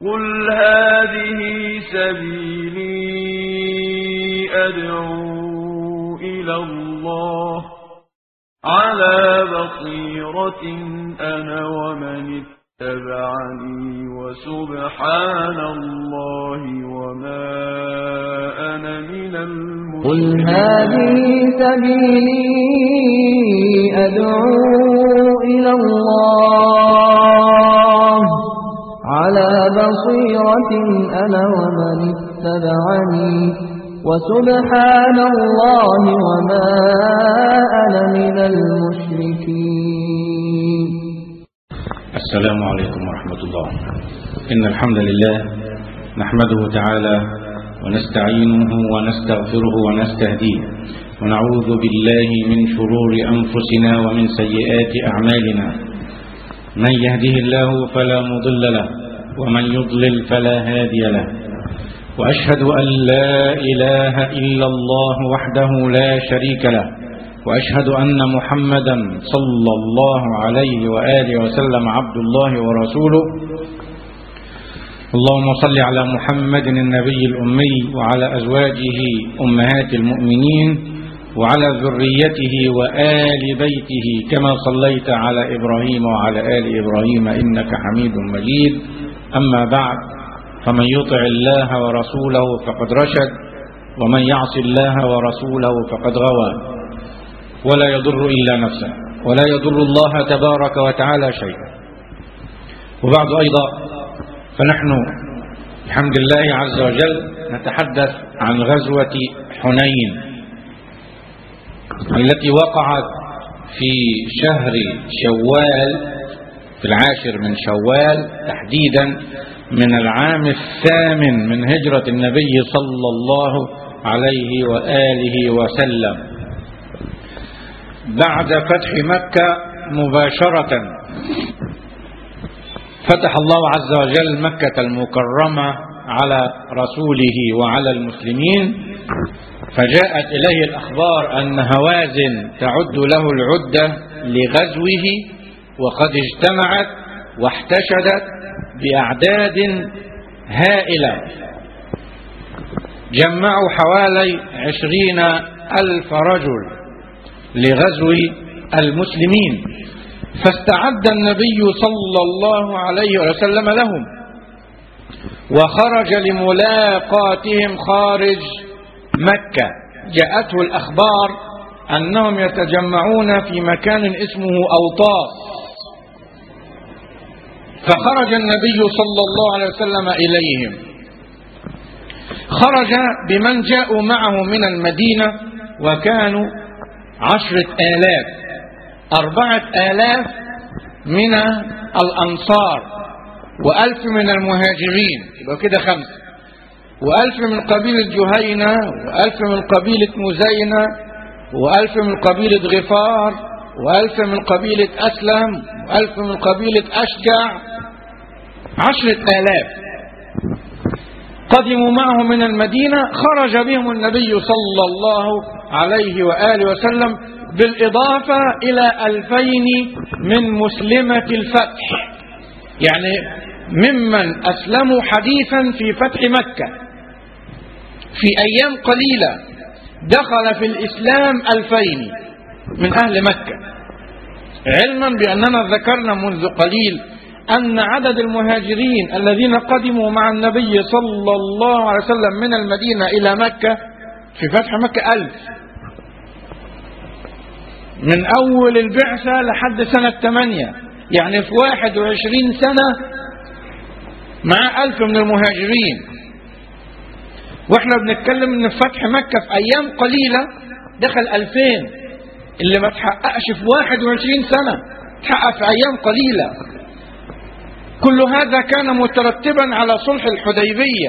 قل هذه سبيلي أدعو إلى الله على بصيرة أنا ومن اتبعني وسبحان الله وما أنا من قل المشركين هذه سبيلي أدعو إلى الله على بصيرة أنا ومن اتبعني وسبحان الله وما أنا من المشركين السلام عليكم ورحمة الله إن الحمد لله نحمده تعالى ونستعينه ونستغفره ونستهديه ونعوذ بالله من شرور أنفسنا ومن سيئات أعمالنا من يهده الله فلا مضل له ومن يضلل فلا هادي له وأشهد أن لا إله إلا الله وحده لا شريك له وأشهد أن محمدا صلى الله عليه وآله وسلم عبد الله ورسوله اللهم صل على محمد النبي الأمي وعلى أزواجه أمهات المؤمنين وعلى ذريته وآل بيته كما صليت على إبراهيم وعلى آل إبراهيم إنك حميد مجيد أما بعد فمن يطع الله ورسوله فقد رشد ومن يعص الله ورسوله فقد غوى ولا يضر إلا نفسه ولا يضر الله تبارك وتعالى شيئا وبعد أيضا فنحن بحمد الله عز وجل نتحدث عن غزوة حنين التي وقعت في شهر شوال في العاشر من شوال تحديدا من العام الثامن من هجرة النبي صلى الله عليه وآله وسلم بعد فتح مكة مباشرة فتح الله عز وجل مكة المكرمة على رسوله وعلى المسلمين فجاءت إليه الأخبار أن هوازن تعد له العدة لغزوه وقد اجتمعت واحتشدت بأعداد هائلة جمعوا حوالي عشرين ألف رجل لغزو المسلمين فاستعد النبي صلى الله عليه وسلم لهم وخرج لملاقاتهم خارج مكة جاءته الأخبار أنهم يتجمعون في مكان اسمه أوطاس فخرج النبي صلى الله عليه وسلم إليهم خرج بمن جاءوا معه من المدينة وكانوا عشرة آلاف أربعة آلاف من الأنصار وألف من المهاجرين يبقى كده خمسة وألف من قبيلة جهينة وألف من قبيلة مزينة وألف من قبيلة غفار وألف من قبيلة أسلم وألف من قبيلة أشجع عشرة آلاف قدموا معه من المدينة خرج بهم النبي صلى الله عليه وآله وسلم بالإضافة إلى ألفين من مسلمة الفتح يعني ممن أسلموا حديثا في فتح مكة في أيام قليلة دخل في الإسلام ألفين من أهل مكة علما بأننا ذكرنا منذ قليل أن عدد المهاجرين الذين قدموا مع النبي صلى الله عليه وسلم من المدينة إلى مكة في فتح مكة ألف من أول البعثة لحد سنة ثمانية يعني في واحد وعشرين سنة مع ألف من المهاجرين واحنا بنتكلم ان في فتح مكة في أيام قليلة دخل ألفين اللي ما تحققش في واحد وعشرين سنة تحقق في أيام قليلة كل هذا كان مترتبا على صلح الحديبية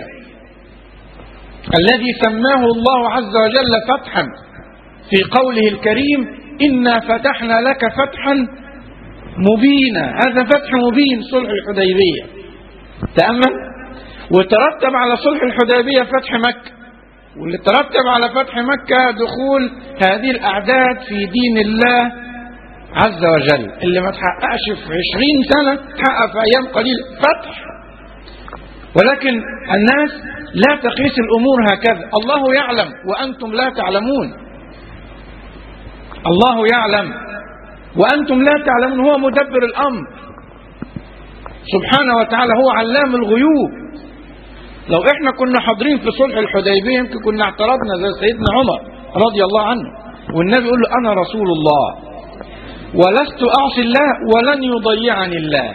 الذي سماه الله عز وجل فتحا في قوله الكريم إنا فتحنا لك فتحا مبينا هذا فتح مبين صلح الحديبية تأمل وترتب على صلح الحديبية فتح مكة واللي ترتب على فتح مكة دخول هذه الأعداد في دين الله عز وجل اللي ما تحققش في عشرين سنة تحقق في أيام قليلة فتح ولكن الناس لا تقيس الأمور هكذا الله يعلم وأنتم لا تعلمون الله يعلم وأنتم لا تعلمون هو مدبر الأمر سبحانه وتعالى هو علام الغيوب لو احنا كنا حاضرين في صلح الحديبية يمكن كنا اعترضنا زي سيدنا عمر رضي الله عنه والنبي يقول له أنا رسول الله ولست أعصي الله ولن يضيعني الله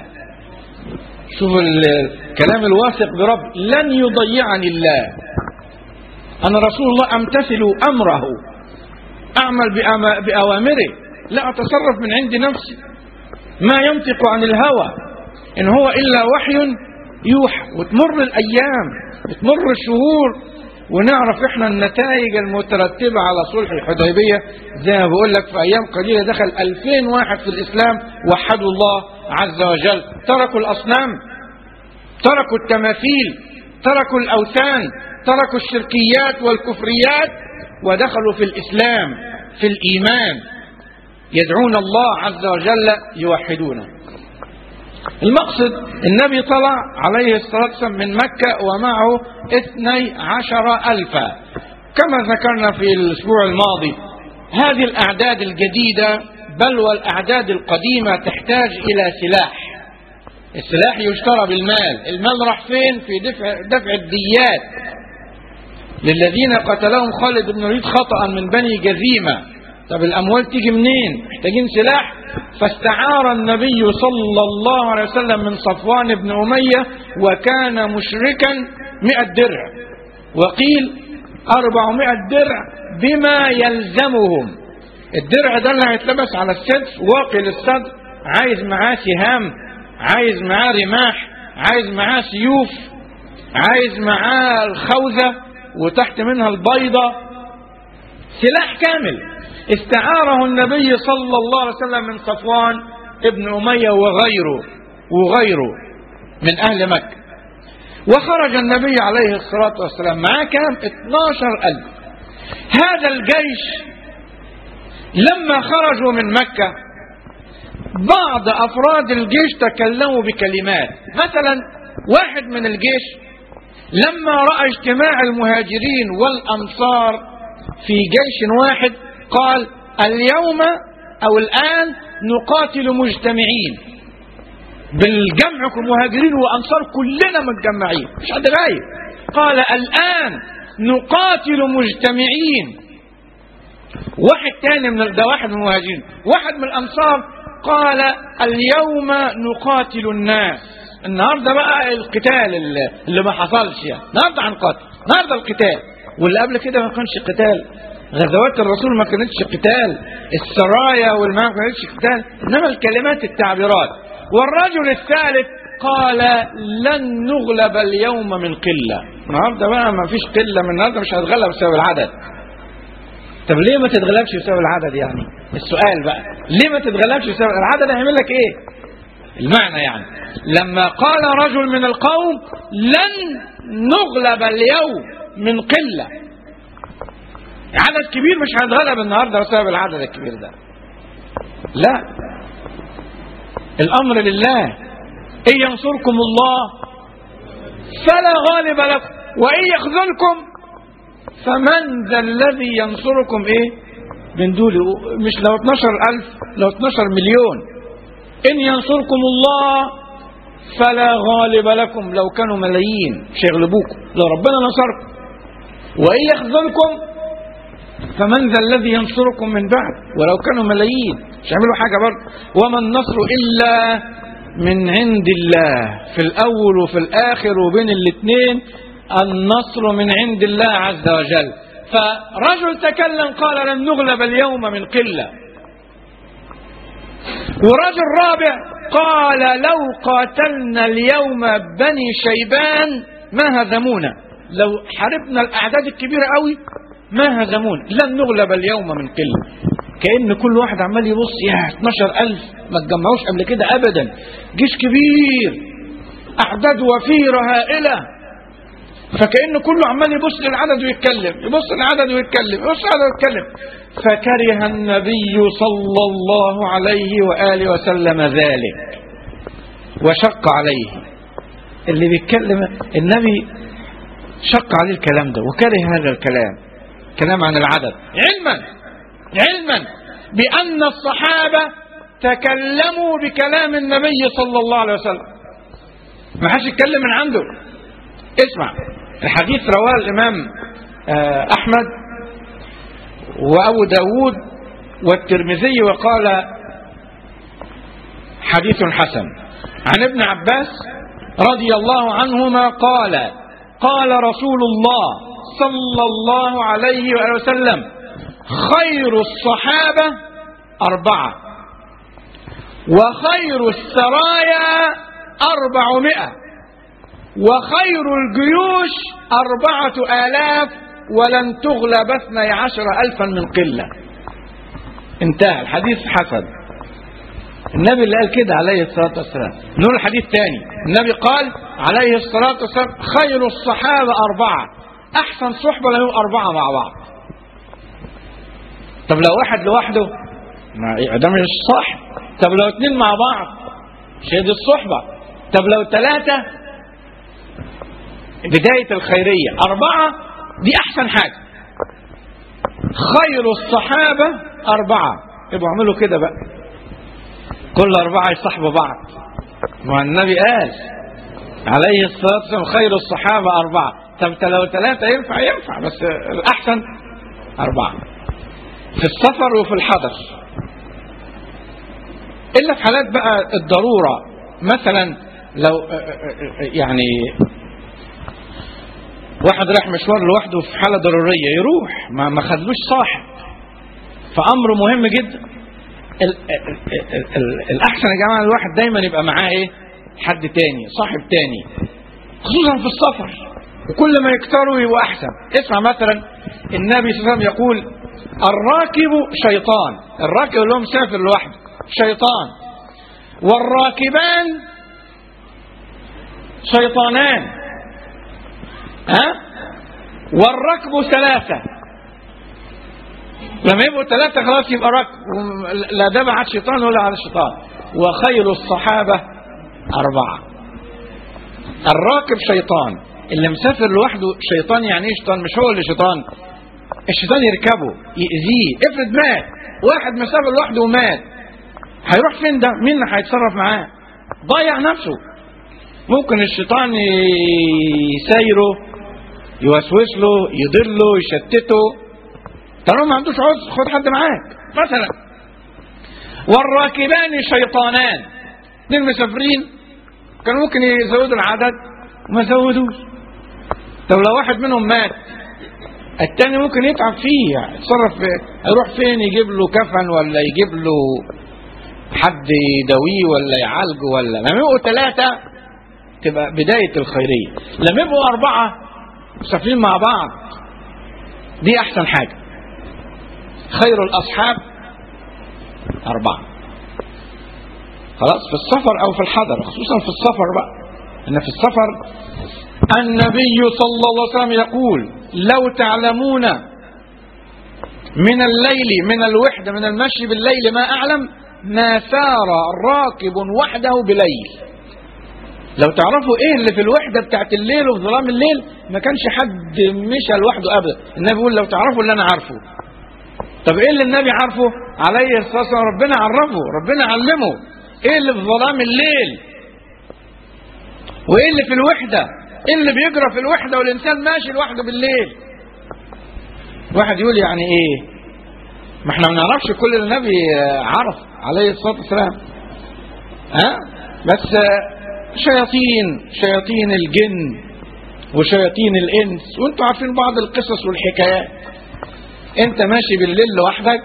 شوف الكلام الواثق برب لن يضيعني الله أنا رسول الله أمتثل أمره أعمل بأما- بأوامره لا أتصرف من عند نفسي ما ينطق عن الهوى إن هو إلا وحي يوحى وتمر الأيام وتمر الشهور ونعرف احنا النتائج المترتبة على صلح الحديبية زي ما بقول لك في أيام قليلة دخل 2000 واحد في الإسلام وحدوا الله عز وجل تركوا الأصنام تركوا التماثيل تركوا الأوثان تركوا الشركيات والكفريات ودخلوا في الإسلام في الإيمان يدعون الله عز وجل يوحدونه المقصد النبي طلع عليه الصلاة والسلام من مكة ومعه اثني عشر ألفا كما ذكرنا في الأسبوع الماضي هذه الأعداد الجديدة بل والأعداد القديمة تحتاج إلى سلاح السلاح يشترى بالمال المال راح فين في دفع, دفع الديات للذين قتلهم خالد بن الوليد خطأ من بني جذيمة طب الأموال تيجي منين محتاجين سلاح فاستعار النبي صلى الله عليه وسلم من صفوان بن أمية وكان مشركا مئة درع وقيل أربعمائة درع بما يلزمهم الدرع ده اللي هيتلبس على الصدر واقي للصدر عايز معاه سهام عايز معاه رماح عايز معاه سيوف عايز معاه الخوذة وتحت منها البيضة سلاح كامل استعاره النبي صلى الله عليه وسلم من صفوان ابن أمية وغيره وغيره من أهل مكة وخرج النبي عليه الصلاة والسلام معاه كام 12 ألف هذا الجيش لما خرجوا من مكة بعض أفراد الجيش تكلموا بكلمات مثلا واحد من الجيش لما رأى اجتماع المهاجرين والأنصار في جيش واحد قال اليوم أو الآن نقاتل مجتمعين بالجمع مهاجرين وأنصار كلنا متجمعين مش حد غايب قال الآن نقاتل مجتمعين واحد تاني من ده واحد من المهاجرين واحد من الأنصار قال اليوم نقاتل الناس النهارده بقى القتال اللي, اللي ما حصلش يعني النهارده هنقاتل النهارده القتال واللي قبل كده ما كانش قتال غزوات الرسول ما كانتش قتال السرايا والما ما كانتش قتال انما الكلمات التعبيرات والرجل الثالث قال لن نغلب اليوم من قله النهارده بقى ما فيش قله من النهارده مش هتغلب بسبب العدد طب ليه ما تتغلبش بسبب العدد يعني السؤال بقى ليه ما تتغلبش بسبب العدد هيعمل لك ايه المعنى يعني لما قال رجل من القوم لن نغلب اليوم من قلة عدد كبير مش هنتغلب النهارده بسبب العدد الكبير ده لا الامر لله ان ينصركم الله فلا غالب لكم وان يخذلكم فمن ذا الذي ينصركم ايه من دول مش لو 12 ألف لو 12 مليون إن ينصركم الله فلا غالب لكم لو كانوا ملايين مش يغلبوكم لو ربنا نصركم وإن يخذلكم فمن ذا الذي ينصركم من بعد ولو كانوا ملايين مش يعملوا حاجة برضه وما النصر إلا من عند الله في الأول وفي الآخر وبين الاثنين النصر من عند الله عز وجل فرجل تكلم قال لن نغلب اليوم من قلة ورجل رابع قال لو قاتلنا اليوم بني شيبان ما هزمونا لو حاربنا الأعداد الكبيرة قوي ما هزمونا لن نغلب اليوم من قلة كأن كل واحد عمال يبص يا 12 ألف ما تجمعوش قبل كده أبدا جيش كبير أعداد وفيرة هائلة فكأن كله عمال يبص للعدد ويتكلم يبص للعدد ويتكلم يبص للعدد ويتكلم فكره النبي صلى الله عليه وآله وسلم ذلك وشق عليه اللي بيتكلم النبي شق عليه الكلام ده وكره هذا الكلام كلام عن العدد علما علما بأن الصحابة تكلموا بكلام النبي صلى الله عليه وسلم ما حدش يتكلم من عنده اسمع الحديث رواه الإمام آه، أحمد وأبو داود والترمذي وقال حديث حسن عن ابن عباس رضي الله عنهما قال قال رسول الله صلى الله عليه وآله وسلم خير الصحابة أربعة وخير السرايا أربعمائة وخير الجيوش أربعة آلاف ولن تغلب اثني عشر ألفا من قلة انتهى الحديث حسن النبي اللي قال كده عليه الصلاة والسلام نقول الحديث تاني النبي قال عليه الصلاة والسلام خير الصحابة أربعة أحسن صحبة له أربعة مع بعض طب لو واحد لوحده ما ده مش صح طب لو اتنين مع بعض مش هي دي الصحبة طب لو ثلاثة بداية الخيرية أربعة دي أحسن حاجة خير الصحابة أربعة يبقوا اعملوا كده بقى كل أربعة يصاحبوا بعض ما النبي قال عليه الصلاة والسلام خير الصحابة أربعة طب لو ثلاثة ينفع ينفع بس الأحسن أربعة في السفر وفي الحضر إلا في حالات بقى الضرورة مثلا لو يعني واحد راح مشوار لوحده في حالة ضرورية يروح ما ما خدلوش صاحب فأمر مهم جدا ال ال ال ال الأحسن يا جماعة الواحد دايما يبقى معاه إيه حد تاني صاحب تاني خصوصا في السفر وكل ما يكتروا يبقى أحسن اسمع مثلا النبي صلى الله عليه وسلم يقول الراكب شيطان الراكب اللي هو مسافر لوحده شيطان والراكبان شيطانان ها والركب ثلاثة لما يبقوا ثلاثة خلاص يبقى ركب لا ده بعد شيطان ولا على الشيطان وخير الصحابة أربعة الراكب شيطان اللي مسافر لوحده شيطان يعني ايه شيطان مش هو اللي شيطان الشيطان يركبه يأذيه افرض مات واحد مسافر لوحده ومات هيروح فين ده مين اللي هيتصرف معاه ضيع نفسه ممكن الشيطان يسايره يوسوس له يضله يشتته طالما ما عندوش عذر خد حد معاك مثلا والراكبان شيطانان اثنين مسافرين كانوا ممكن يزودوا العدد وما زودوش طب لو واحد منهم مات التاني ممكن يتعب فيه يعني يتصرف في يروح فين يجيب له كفن ولا يجيب له حد يداويه ولا يعالجه ولا لما يبقوا ثلاثة تبقى بداية الخيرية لما يبقوا أربعة مسافرين مع بعض دي أحسن حاجة خير الأصحاب أربعة خلاص في السفر أو في الحضر خصوصا في السفر بقى إن في السفر النبي صلى الله عليه وسلم يقول لو تعلمون من الليل من الوحدة من المشي بالليل ما أعلم ما سار راكب وحده بليل لو تعرفوا ايه اللي في الوحدة بتاعت الليل وفي ظلام الليل ما كانش حد مشى لوحده ابدا النبي بيقول لو تعرفوا اللي انا عارفه طب ايه اللي النبي عارفه عليه الصلاة والسلام ربنا عرفه ربنا علمه ايه اللي في ظلام الليل وايه اللي في الوحدة ايه اللي بيجرى في الوحدة والانسان ماشي لوحده بالليل واحد يقول يعني ايه ما احنا ما نعرفش كل اللي النبي عرف عليه الصلاة والسلام ها بس شياطين شياطين الجن وشياطين الانس وانتوا عارفين بعض القصص والحكايات انت ماشي بالليل لوحدك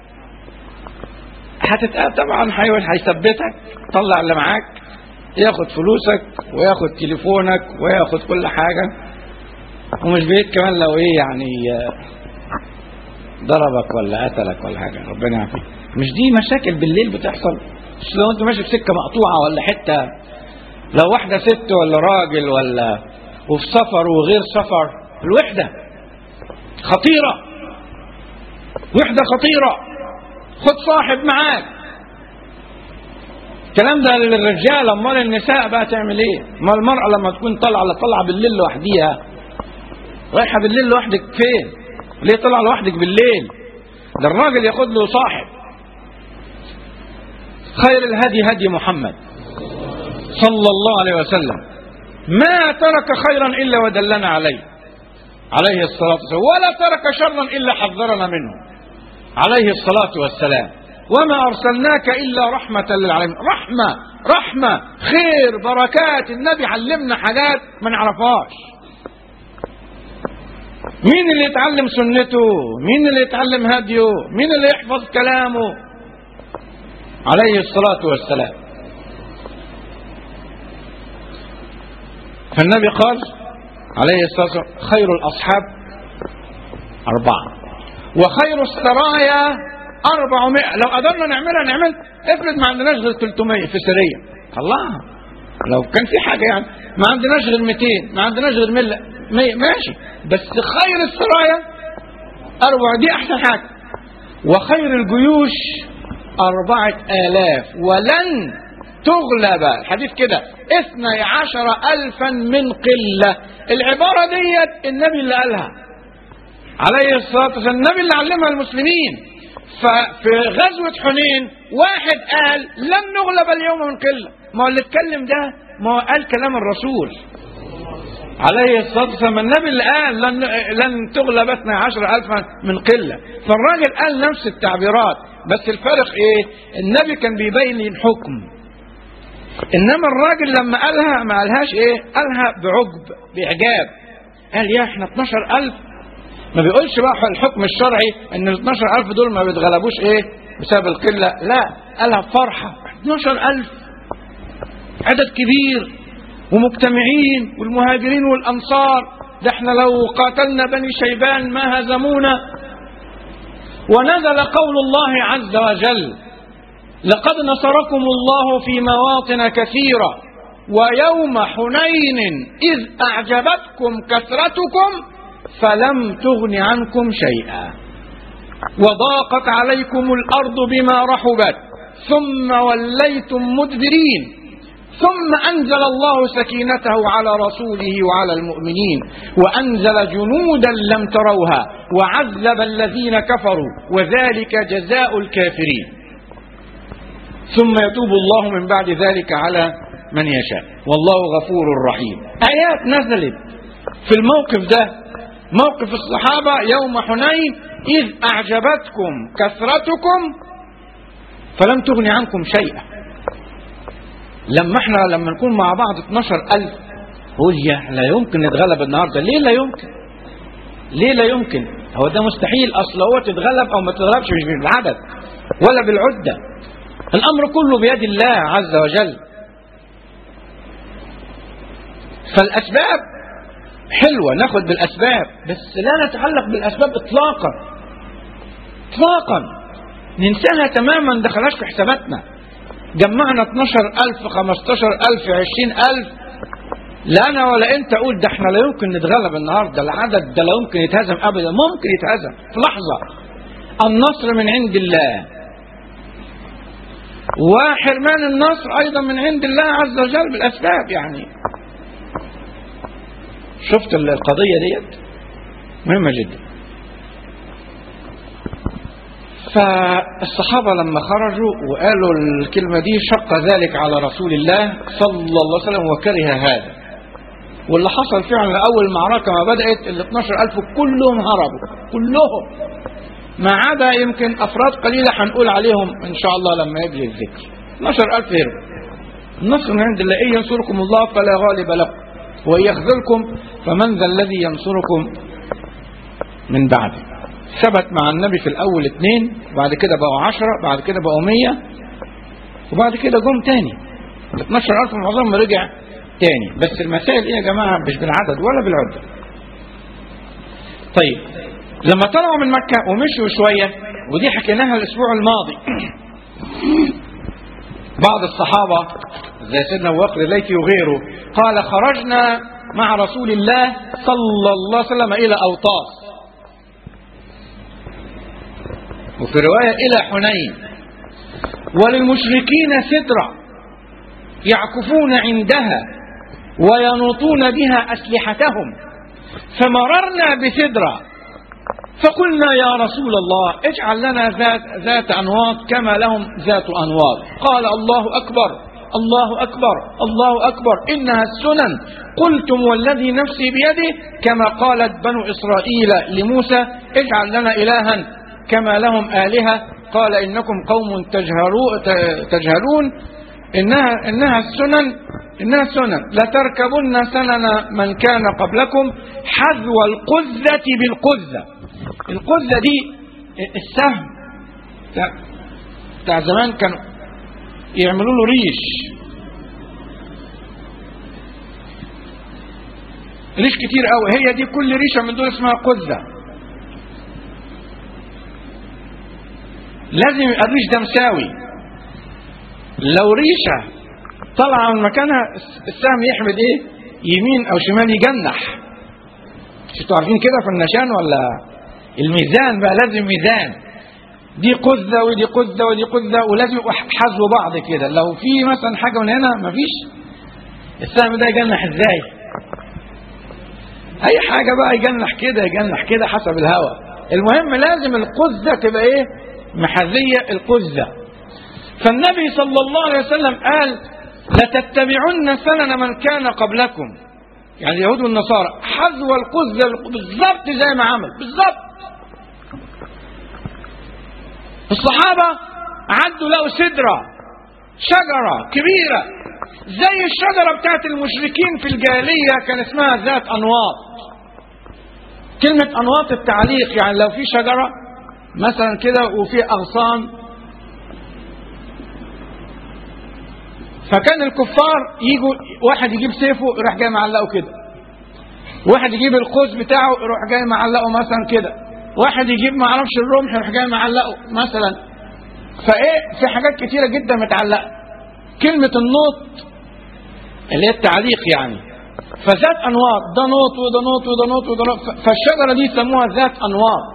هتتقابل طبعا هيقول هيثبتك طلع اللي معاك ياخد فلوسك وياخد تليفونك وياخد كل حاجة ومش بعيد كمان لو ايه يعني ضربك ولا قتلك ولا حاجة ربنا يعافيك مش دي مشاكل بالليل بتحصل مش لو انت ماشي في سكة مقطوعة ولا حتة لو واحدة ست ولا راجل ولا وفي سفر وغير سفر الوحدة خطيرة وحدة خطيرة خد صاحب معاك الكلام ده للرجال امال النساء بقى تعمل ايه ما المرأة لما تكون طالعة طالعة بالليل لوحديها رايحة بالليل لوحدك فين ليه طالعة لوحدك بالليل ده الراجل ياخد له صاحب خير الهدي هدي محمد صلى الله عليه وسلم ما ترك خيرا الا ودلنا عليه عليه الصلاه والسلام ولا ترك شرا الا حذرنا منه عليه الصلاه والسلام وما ارسلناك الا رحمه للعالمين رحمه رحمه خير بركات النبي علمنا حاجات ما نعرفهاش مين اللي يتعلم سنته مين اللي يتعلم هديه مين اللي يحفظ كلامه عليه الصلاة والسلام فالنبي قال عليه الصلاة والسلام خير الأصحاب أربعة وخير السرايا أربعمائة لو قدرنا نعملها نعمل افرض ما عندناش غير 300 في سرية الله لو كان في حاجة يعني ما عندناش غير 200 ما عندناش غير ملة ماشي بس خير السرايا أربعة دي أحسن حاجة وخير الجيوش أربعة آلاف ولن تغلب الحديث كده اثني عشر ألفا من قلة العبارة ديت النبي اللي قالها عليه الصلاة والسلام النبي اللي علمها المسلمين ففي غزوة حنين واحد قال لن نغلب اليوم من قلة ما هو اللي اتكلم ده ما هو قال كلام الرسول عليه الصلاة والسلام النبي اللي قال لن, لن تغلب اثني عشر ألفا من قلة فالراجل قال نفس التعبيرات بس الفرق ايه النبي كان بيبين الحكم انما الراجل لما قالها ما قالهاش ايه قالها بعجب باعجاب قال يا احنا 12000 ما بيقولش بقى الحكم الشرعي ان ال 12000 دول ما بيتغلبوش ايه بسبب القله لا قالها فرحه 12000 عدد كبير ومجتمعين والمهاجرين والانصار ده احنا لو قاتلنا بني شيبان ما هزمونا ونزل قول الله عز وجل لقد نصركم الله في مواطن كثيرة ويوم حنين إذ أعجبتكم كثرتكم فلم تغن عنكم شيئا وضاقت عليكم الأرض بما رحبت ثم وليتم مدبرين ثم أنزل الله سكينته على رسوله وعلى المؤمنين وأنزل جنودا لم تروها وعذب الذين كفروا وذلك جزاء الكافرين ثم يتوب الله من بعد ذلك على من يشاء والله غفور رحيم آيات نزلت في الموقف ده موقف الصحابة يوم حنين إذ أعجبتكم كثرتكم فلم تغن عنكم شيئا لما احنا لما نكون مع بعض 12000 قول يا لا يمكن نتغلب النهارده ليه لا يمكن ليه لا يمكن هو ده مستحيل اصل هو تتغلب او ما تتغلبش مش بالعدد ولا بالعده الامر كله بيد الله عز وجل فالاسباب حلوه ناخد بالاسباب بس لا نتعلق بالاسباب اطلاقا اطلاقا ننساها تماما دخلهاش في حساباتنا جمعنا 12000 15000 20000 لا انا ولا انت اقول ده احنا لا يمكن نتغلب النهارده العدد ده لا يمكن يتهزم ابدا ممكن يتهزم في لحظه النصر من عند الله وحرمان النصر ايضا من عند الله عز وجل بالاسباب يعني شفت القضيه ديت مهمه جدا فالصحابة لما خرجوا وقالوا الكلمة دي شق ذلك على رسول الله صلى الله عليه وسلم وكره هذا واللي حصل فعلا أول معركة ما بدأت ال 12000 كلهم هربوا كلهم ما عدا يمكن أفراد قليلة هنقول عليهم إن شاء الله لما يجي الذكر 12000 هربوا النصر من عند الله إن ينصركم الله فلا غالب لكم وإن يخذلكم فمن ذا الذي ينصركم من بعده ثبت مع النبي في الأول اثنين وبعد كده بقوا عشرة بعد كده بقوا مية وبعد كده جم تاني ال 12000 معظمهم رجع تاني بس المسائل ايه يا جماعة مش بالعدد ولا بالعدة طيب لما طلعوا من مكة ومشوا شوية ودي حكيناها الأسبوع الماضي بعض الصحابة زي سيدنا أبو بكر الليثي وغيره قال خرجنا مع رسول الله صلى الله عليه وسلم إلى أوطاس وفي رواية إلى حنين وللمشركين سترة يعكفون عندها وينوطون بها أسلحتهم فمررنا بسدرة فقلنا يا رسول الله اجعل لنا ذات, ذات أنواط كما لهم ذات أنواط قال الله أكبر الله أكبر الله أكبر إنها السنن قلتم والذي نفسي بيده كما قالت بنو إسرائيل لموسى اجعل لنا إلها كما لهم آلهة قال إنكم قوم تجهرو- ت- تجهلون إنها, إنها السنن إنها سنن لتركبن سنن من كان قبلكم حذو القزة بالقزة القزة دي السهم بتاع, بتاع زمان كانوا يعملوا له ريش ريش كتير قوي هي دي كل ريشة من دول اسمها قزة لازم يبقى الريش ده مساوي لو ريشة طالعة من مكانها السهم يحمد ايه يمين او شمال يجنح مش انتوا عارفين كده في النشان ولا الميزان بقى لازم ميزان دي قذة ودي قذة ودي قذة ولازم يبقوا حذو بعض كده لو في مثلا حاجة من هنا مفيش السهم ده يجنح ازاي اي حاجة بقى يجنح كده يجنح كده حسب الهواء المهم لازم القذة تبقى ايه محاذية القذة فالنبي صلى الله عليه وسلم قال لتتبعن سنن من كان قبلكم يعني اليهود والنصارى حذو القذة بالظبط زي ما عمل بالظبط الصحابة عدوا لقوا سدرة شجرة كبيرة زي الشجرة بتاعت المشركين في الجاهلية كان اسمها ذات أنواط كلمة أنواط التعليق يعني لو في شجرة مثلا كده وفي أغصان فكان الكفار يجوا واحد يجيب سيفه يروح جاي معلقه كده واحد يجيب القوس بتاعه يروح جاي معلقه مثلا كده واحد يجيب ما اعرفش الرمح يروح جاي معلقه مثلا فايه في حاجات كتيره جدا متعلقه كلمه النوط اللي هي التعليق يعني فذات انواط ده نوط وده نوط وده نوط وده نوط فالشجره دي سموها ذات انواط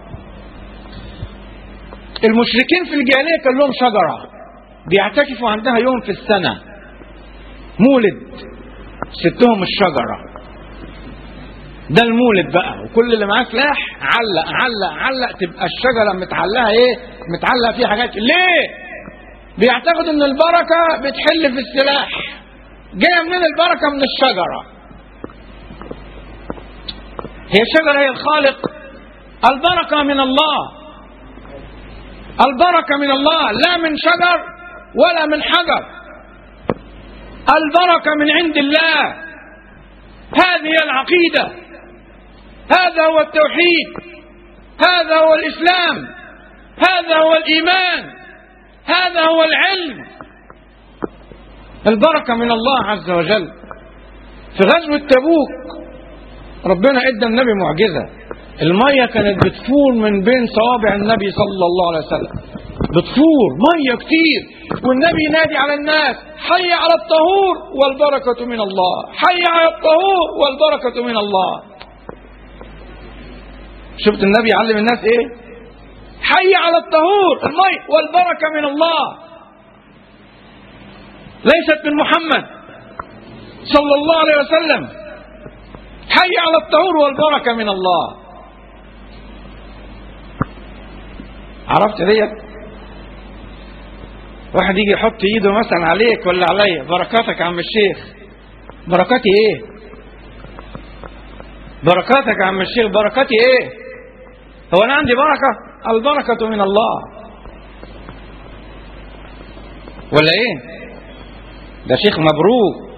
المشركين في الجاهليه كان لهم شجره بيعتكفوا عندها يوم في السنه مولد ستهم الشجره ده المولد بقى وكل اللي معاه سلاح علق علق علق تبقى الشجره متعلقه ايه متعلق فيها حاجات ليه بيعتقد ان البركه بتحل في السلاح جايه منين البركه من الشجره هي الشجره هي الخالق البركه من الله البركه من الله لا من شجر ولا من حجر البركه من عند الله هذه العقيده هذا هو التوحيد هذا هو الاسلام هذا هو الايمان هذا هو العلم البركه من الله عز وجل في غزوه تبوك ربنا ادى النبي معجزه الميه كانت بتفور من بين صوابع النبي صلى الله عليه وسلم بتفور ميه كتير والنبي ينادي على الناس حي على الطهور والبركه من الله حي على الطهور والبركه من الله شفت النبي يعلم الناس ايه حي على الطهور المي والبركه من الله ليست من محمد صلى الله عليه وسلم حي على الطهور والبركه من الله عرفت ديت واحد يجي يحط ايده مثلا عليك ولا عليا بركاتك يا عم الشيخ بركاتي ايه بركاتك يا عم الشيخ بركاتي ايه هو انا عندي بركه البركه من الله ولا ايه ده شيخ مبروك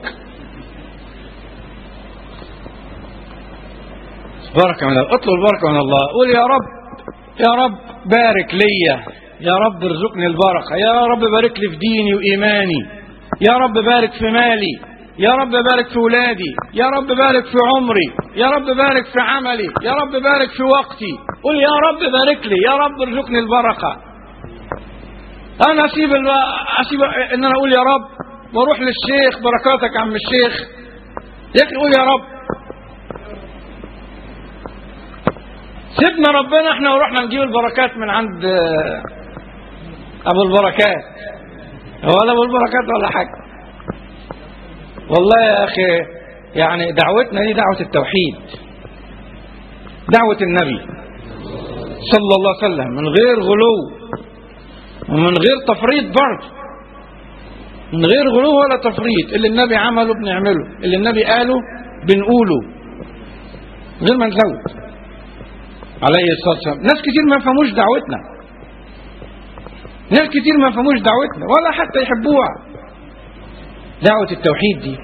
بركه من الله اطلب البركه من الله قول يا رب يا رب بارك ليا يا رب ارزقني البركه يا رب بارك لي في ديني وايماني يا رب بارك في مالي يا رب بارك في ولادي يا رب بارك في عمري يا رب بارك في عملي يا رب بارك في وقتي قل يا رب بارك لي يا رب ارزقني البركه انا اسيب الب... اسيب ان انا اقول يا رب واروح للشيخ بركاتك يا عم الشيخ يا اخي قول يا رب سيبنا ربنا احنا ورحنا نجيب البركات من عند ابو البركات هو ولا ابو البركات ولا حاجه والله يا أخي يعني دعوتنا دي دعوة التوحيد دعوة النبي صلى الله عليه وسلم من غير غلو ومن غير تفريط برضه من غير غلو ولا تفريط اللي النبي عمله بنعمله اللي النبي قاله بنقوله غير ما نزود عليه الصلاة والسلام ناس كتير ما فهموش دعوتنا ناس كتير ما فهموش دعوتنا ولا حتى يحبوها دعوة التوحيد دي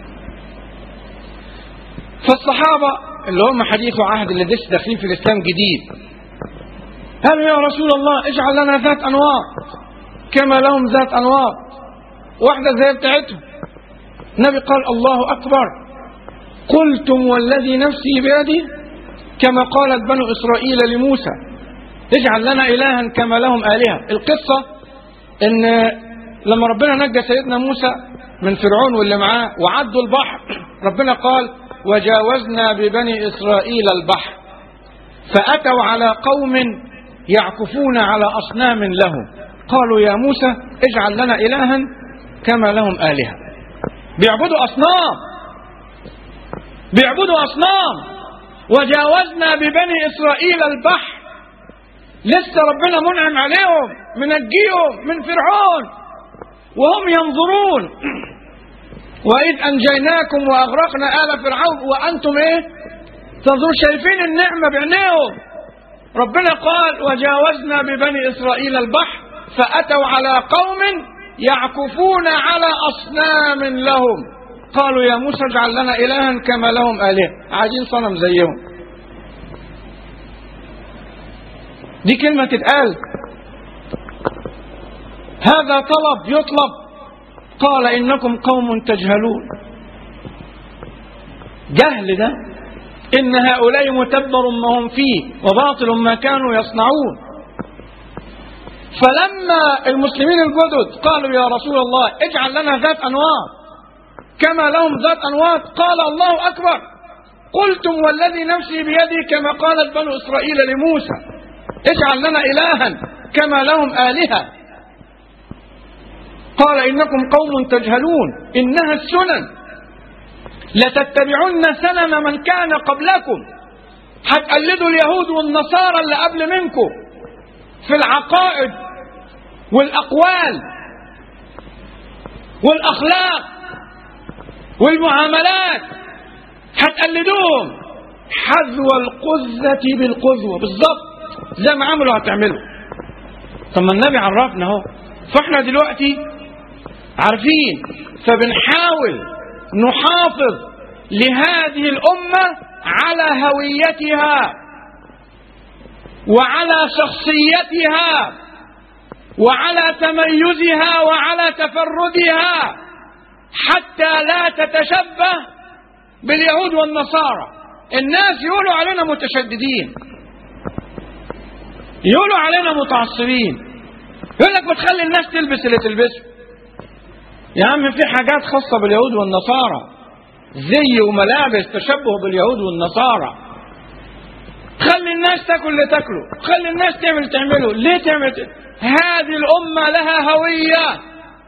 فالصحابة اللي هم حديث عهد اللي لسه داخلين في الإسلام جديد قالوا يا رسول الله اجعل لنا ذات أنوار كما لهم ذات أنوار واحدة زي بتاعتهم النبي قال الله أكبر قلتم والذي نفسي بيده كما قالت بنو إسرائيل لموسى اجعل لنا إلها كما لهم آلهة القصة إن لما ربنا نجى سيدنا موسى من فرعون واللي معاه وعدوا البحر ربنا قال وجاوزنا ببني إسرائيل البحر فأتوا على قوم يعكفون على أصنام لهم قالوا يا موسى اجعل لنا إلها كما لهم آلهة بيعبدوا أصنام بيعبدوا أصنام وجاوزنا ببني إسرائيل البحر لسه ربنا منعم عليهم منجيهم من فرعون وهم ينظرون وإذ أنجيناكم وأغرقنا آل فرعون وأنتم إيه تنظرون شايفين النعمة بعينيهم ربنا قال وجاوزنا ببني إسرائيل البحر فأتوا على قوم يعكفون على أصنام لهم قالوا يا موسى اجعل لنا إلها كما لهم آلهة عايزين صنم زيهم دي كلمة تتقال هذا طلب يطلب قال إنكم قوم تجهلون جهل ده إن هؤلاء متبر ما هم فيه وباطل ما كانوا يصنعون فلما المسلمين الجدد قالوا يا رسول الله اجعل لنا ذات أنوار كما لهم ذات أنوار قال الله أكبر قلتم والذي نفسي بيدي كما قالت بنو إسرائيل لموسى اجعل لنا إلها كما لهم آلهة قال إنكم قوم تجهلون إنها السنن لتتبعن سنن من كان قبلكم هتقلدوا اليهود والنصارى اللي قبل منكم في العقائد والأقوال والأخلاق والمعاملات هتقلدوهم حذو القذة بالقذوة بالظبط زي ما عملوا هتعملوا طب ما النبي عرفنا اهو فاحنا دلوقتي عارفين فبنحاول نحافظ لهذه الأمة على هويتها وعلى شخصيتها وعلى تميزها وعلى تفردها حتى لا تتشبه باليهود والنصارى الناس يقولوا علينا متشددين يقولوا علينا متعصبين يقول لك بتخلي الناس تلبس اللي تلبسه يا عم في حاجات خاصة باليهود والنصارى زي وملابس تشبه باليهود والنصارى خلي الناس تاكل اللي تاكله خلي الناس تعمل تعمله ليه تعمل هذه الأمة لها هوية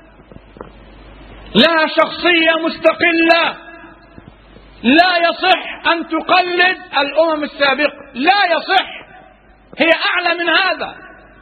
لها شخصية مستقلة لا يصح أن تقلد الأمم السابقة لا يصح هي أعلى من هذا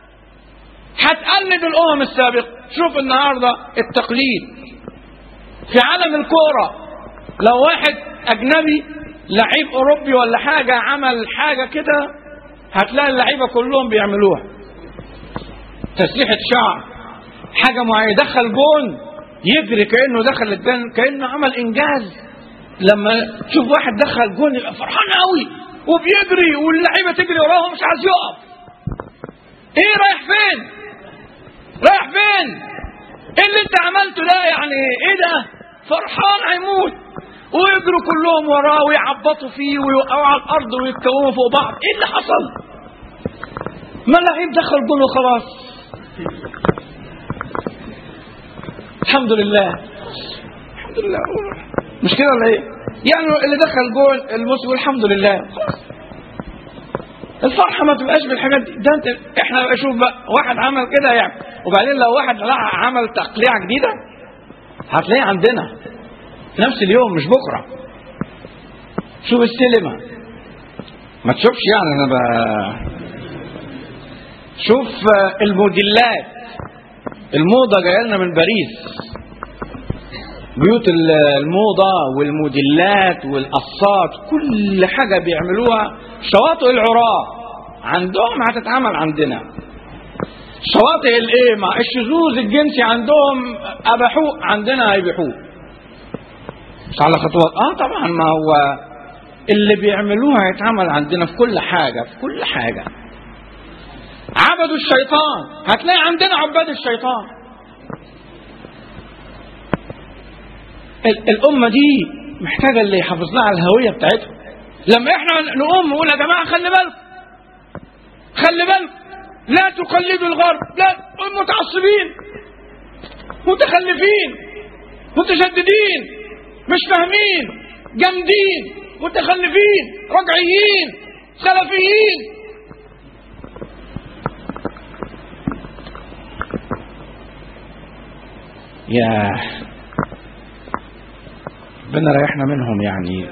هتقلد الأمم السابقة شوف النهاردة التقليد في عالم الكورة لو واحد أجنبي لعيب أوروبي ولا حاجة عمل حاجة كده هتلاقي اللعيبة كلهم بيعملوها تسريحة شعر حاجة معينة يدخل جون يجري كأنه دخل التاني كأنه عمل إنجاز لما تشوف واحد دخل جون يبقى فرحان قوي وبيجري واللعيبة تجري وراه مش عايز يقف ايه رايح فين رايح فين ايه اللي انت عملته ده يعني ايه ده فرحان هيموت ويجروا كلهم وراه ويعبطوا فيه ويوقعوا على الارض ويتكوموا فوق بعض ايه اللي حصل ما اللعيب دخل جول وخلاص الحمد لله الحمد لله مش كده ولا ايه يعني اللي دخل جول الموسم الحمد لله خلاص الفرحة ما تبقاش بالحاجات دي ده انت احنا بقى شوف بقى واحد عمل كده يعني وبعدين لو واحد عمل تقليعة جديدة هتلاقيه عندنا نفس اليوم مش بكرة شوف السينما ما تشوفش يعني انا ب... شوف الموديلات الموضة جاية لنا من باريس بيوت الموضة والموديلات والقصات كل حاجة بيعملوها شواطئ العراة عندهم هتتعمل عندنا شواطئ الايه مع الشذوذ الجنسي عندهم اباحوه عندنا هيبيحوه مش على خطوات اه طبعا ما هو اللي بيعملوها هيتعمل عندنا في كل حاجة في كل حاجة عبدوا الشيطان هتلاقي عندنا عباد الشيطان الأمة دي محتاجة اللي يحافظ لها على الهوية بتاعتها لما احنا نقوم نقول يا جماعة خلي بالكم خلي بالكم لا تقلدوا الغرب لا متعصبين متخلفين متشددين مش فاهمين جامدين متخلفين رجعيين سلفيين يا ربنا ريحنا منهم يعني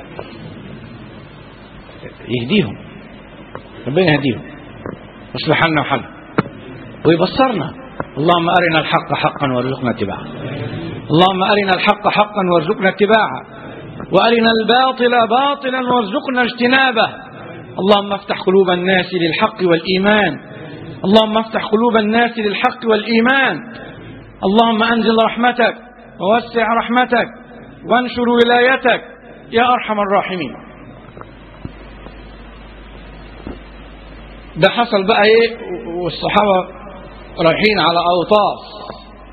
يهديهم ربنا يهديهم يصلح لنا وحالنا ويبصرنا اللهم أرنا الحق حقا وارزقنا اتباعه اللهم أرنا الحق حقا وارزقنا اتباعه وأرنا الباطل باطلا وارزقنا اجتنابه اللهم افتح قلوب الناس للحق والإيمان اللهم افتح قلوب الناس للحق والإيمان اللهم أنزل رحمتك ووسع رحمتك وانشر ولايتك يا أرحم الراحمين ده حصل بقى ايه والصحابة رايحين على أوطاس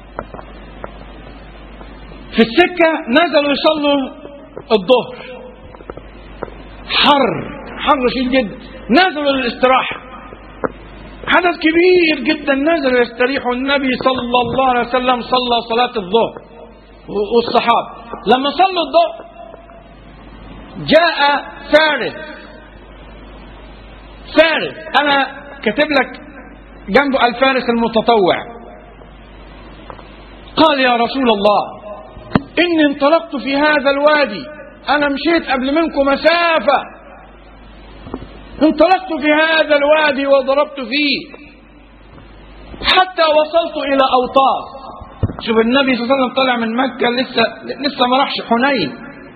في السكة نزلوا يصلوا الظهر حر حر شديد جدا نزلوا للاستراحة حدث كبير جدا نزلوا يستريحوا النبي صلى الله عليه وسلم صلى صلاة الظهر والصحابة لما صلوا الظهر جاء فارس فارس أنا كاتب لك جنبه الفارس المتطوع قال يا رسول الله إني انطلقت في هذا الوادي أنا مشيت قبل منكم مسافة انطلقت في هذا الوادي وضربت فيه حتى وصلت إلى أوطاس شوف النبي صلى الله عليه وسلم طلع من مكة لسه لسه ما راحش حنين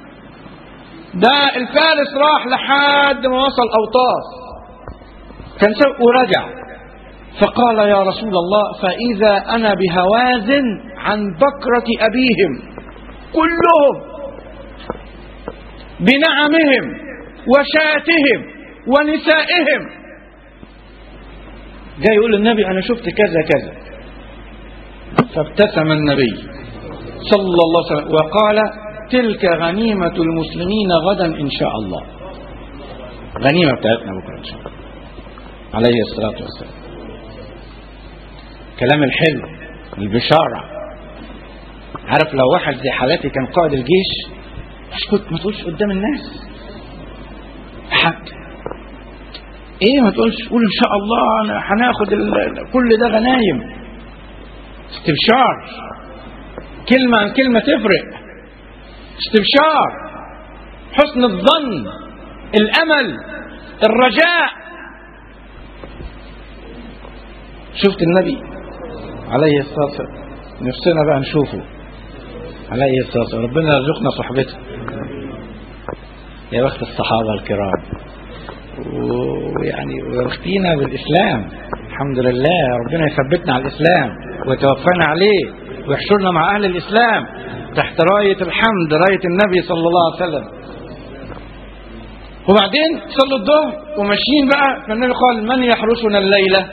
ده الفارس راح لحد ما وصل أوطاس كان سوء ورجع فقال يا رسول الله فإذا أنا بهوازن عن بكرة أبيهم كلهم بنعمهم وشاتهم ونسائهم جاي يقول النبي أنا شفت كذا كذا فابتسم النبي صلى الله عليه وسلم وقال تلك غنيمة المسلمين غدا إن شاء الله غنيمة بتاعتنا بكرة إن شاء الله عليه الصلاة والسلام كلام الحلو البشارة عارف لو واحد زي حالاتي كان قائد الجيش اسكت ما تقولش قدام الناس حق ايه ما تقولش قول ان شاء الله أنا هناخد ال- كل ده غنايم استبشار كلمة عن كلمة تفرق استبشار حسن الظن الأمل الرجاء شفت النبي عليه الصلاة والسلام نفسنا بقى نشوفه عليه الصلاة والسلام ربنا يرزقنا صحبته يا بخت الصحابة الكرام ويعني ويختينا بالإسلام الحمد لله ربنا يثبتنا على الإسلام ويتوفانا عليه ويحشرنا مع أهل الإسلام تحت راية الحمد راية النبي صلى الله عليه وسلم وبعدين صلوا الظهر وماشيين بقى فالنبي قال من يحرسنا الليلة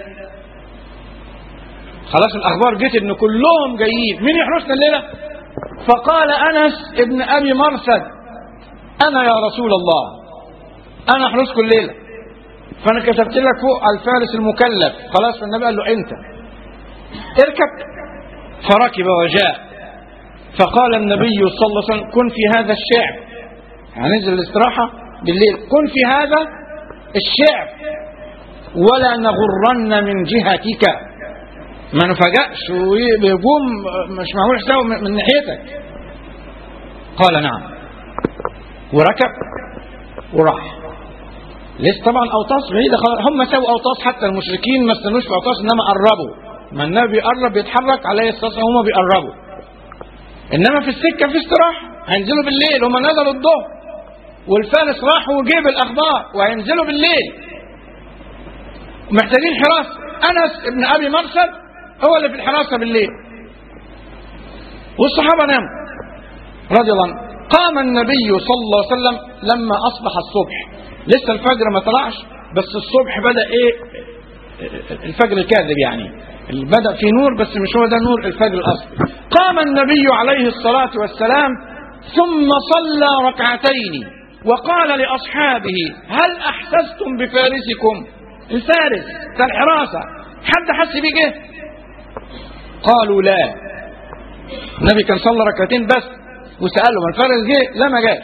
خلاص الأخبار جت إن كلهم جايين مين يحرسنا الليلة فقال أنس ابن أبي مرثد أنا يا رسول الله أنا أحرسكم الليلة فأنا كتبت لك فوق الفارس المكلف خلاص فالنبي قال له أنت اركب فركب وجاء فقال النبي صلى الله عليه وسلم كن في هذا الشعب هننزل الاستراحة بالليل كن في هذا الشعب ولا نغرن من جهتك ما نفاجأش ويقوم مش معمول حسابه من من ناحيتك قال نعم وركب وراح لسه طبعا اوطاس بعيده خالص هم سووا اوطاس حتى المشركين ما استنوش في اوطاس انما قربوا ما النبي قرب يتحرك عليه الصلاه والسلام هم بيقربوا انما في السكه في استراحه هينزلوا بالليل هم نزلوا الظهر والفارس راح وجيب الاخبار وهينزلوا بالليل محتاجين حراسه انس ابن ابي مرسد هو اللي في الحراسه بالليل والصحابه ناموا رضي الله عنهم قام النبي صلى الله عليه وسلم لما اصبح الصبح لسه الفجر ما طلعش بس الصبح بدا ايه الفجر الكاذب يعني بدا في نور بس مش هو ده نور الفجر الاصلي قام النبي عليه الصلاه والسلام ثم صلى ركعتين وقال لاصحابه هل احسستم بفارسكم الفارس بتاع الحراسه حد حس بيه جه قالوا لا النبي كان صلى ركعتين بس وسأله من الفارس جه لا ما جاش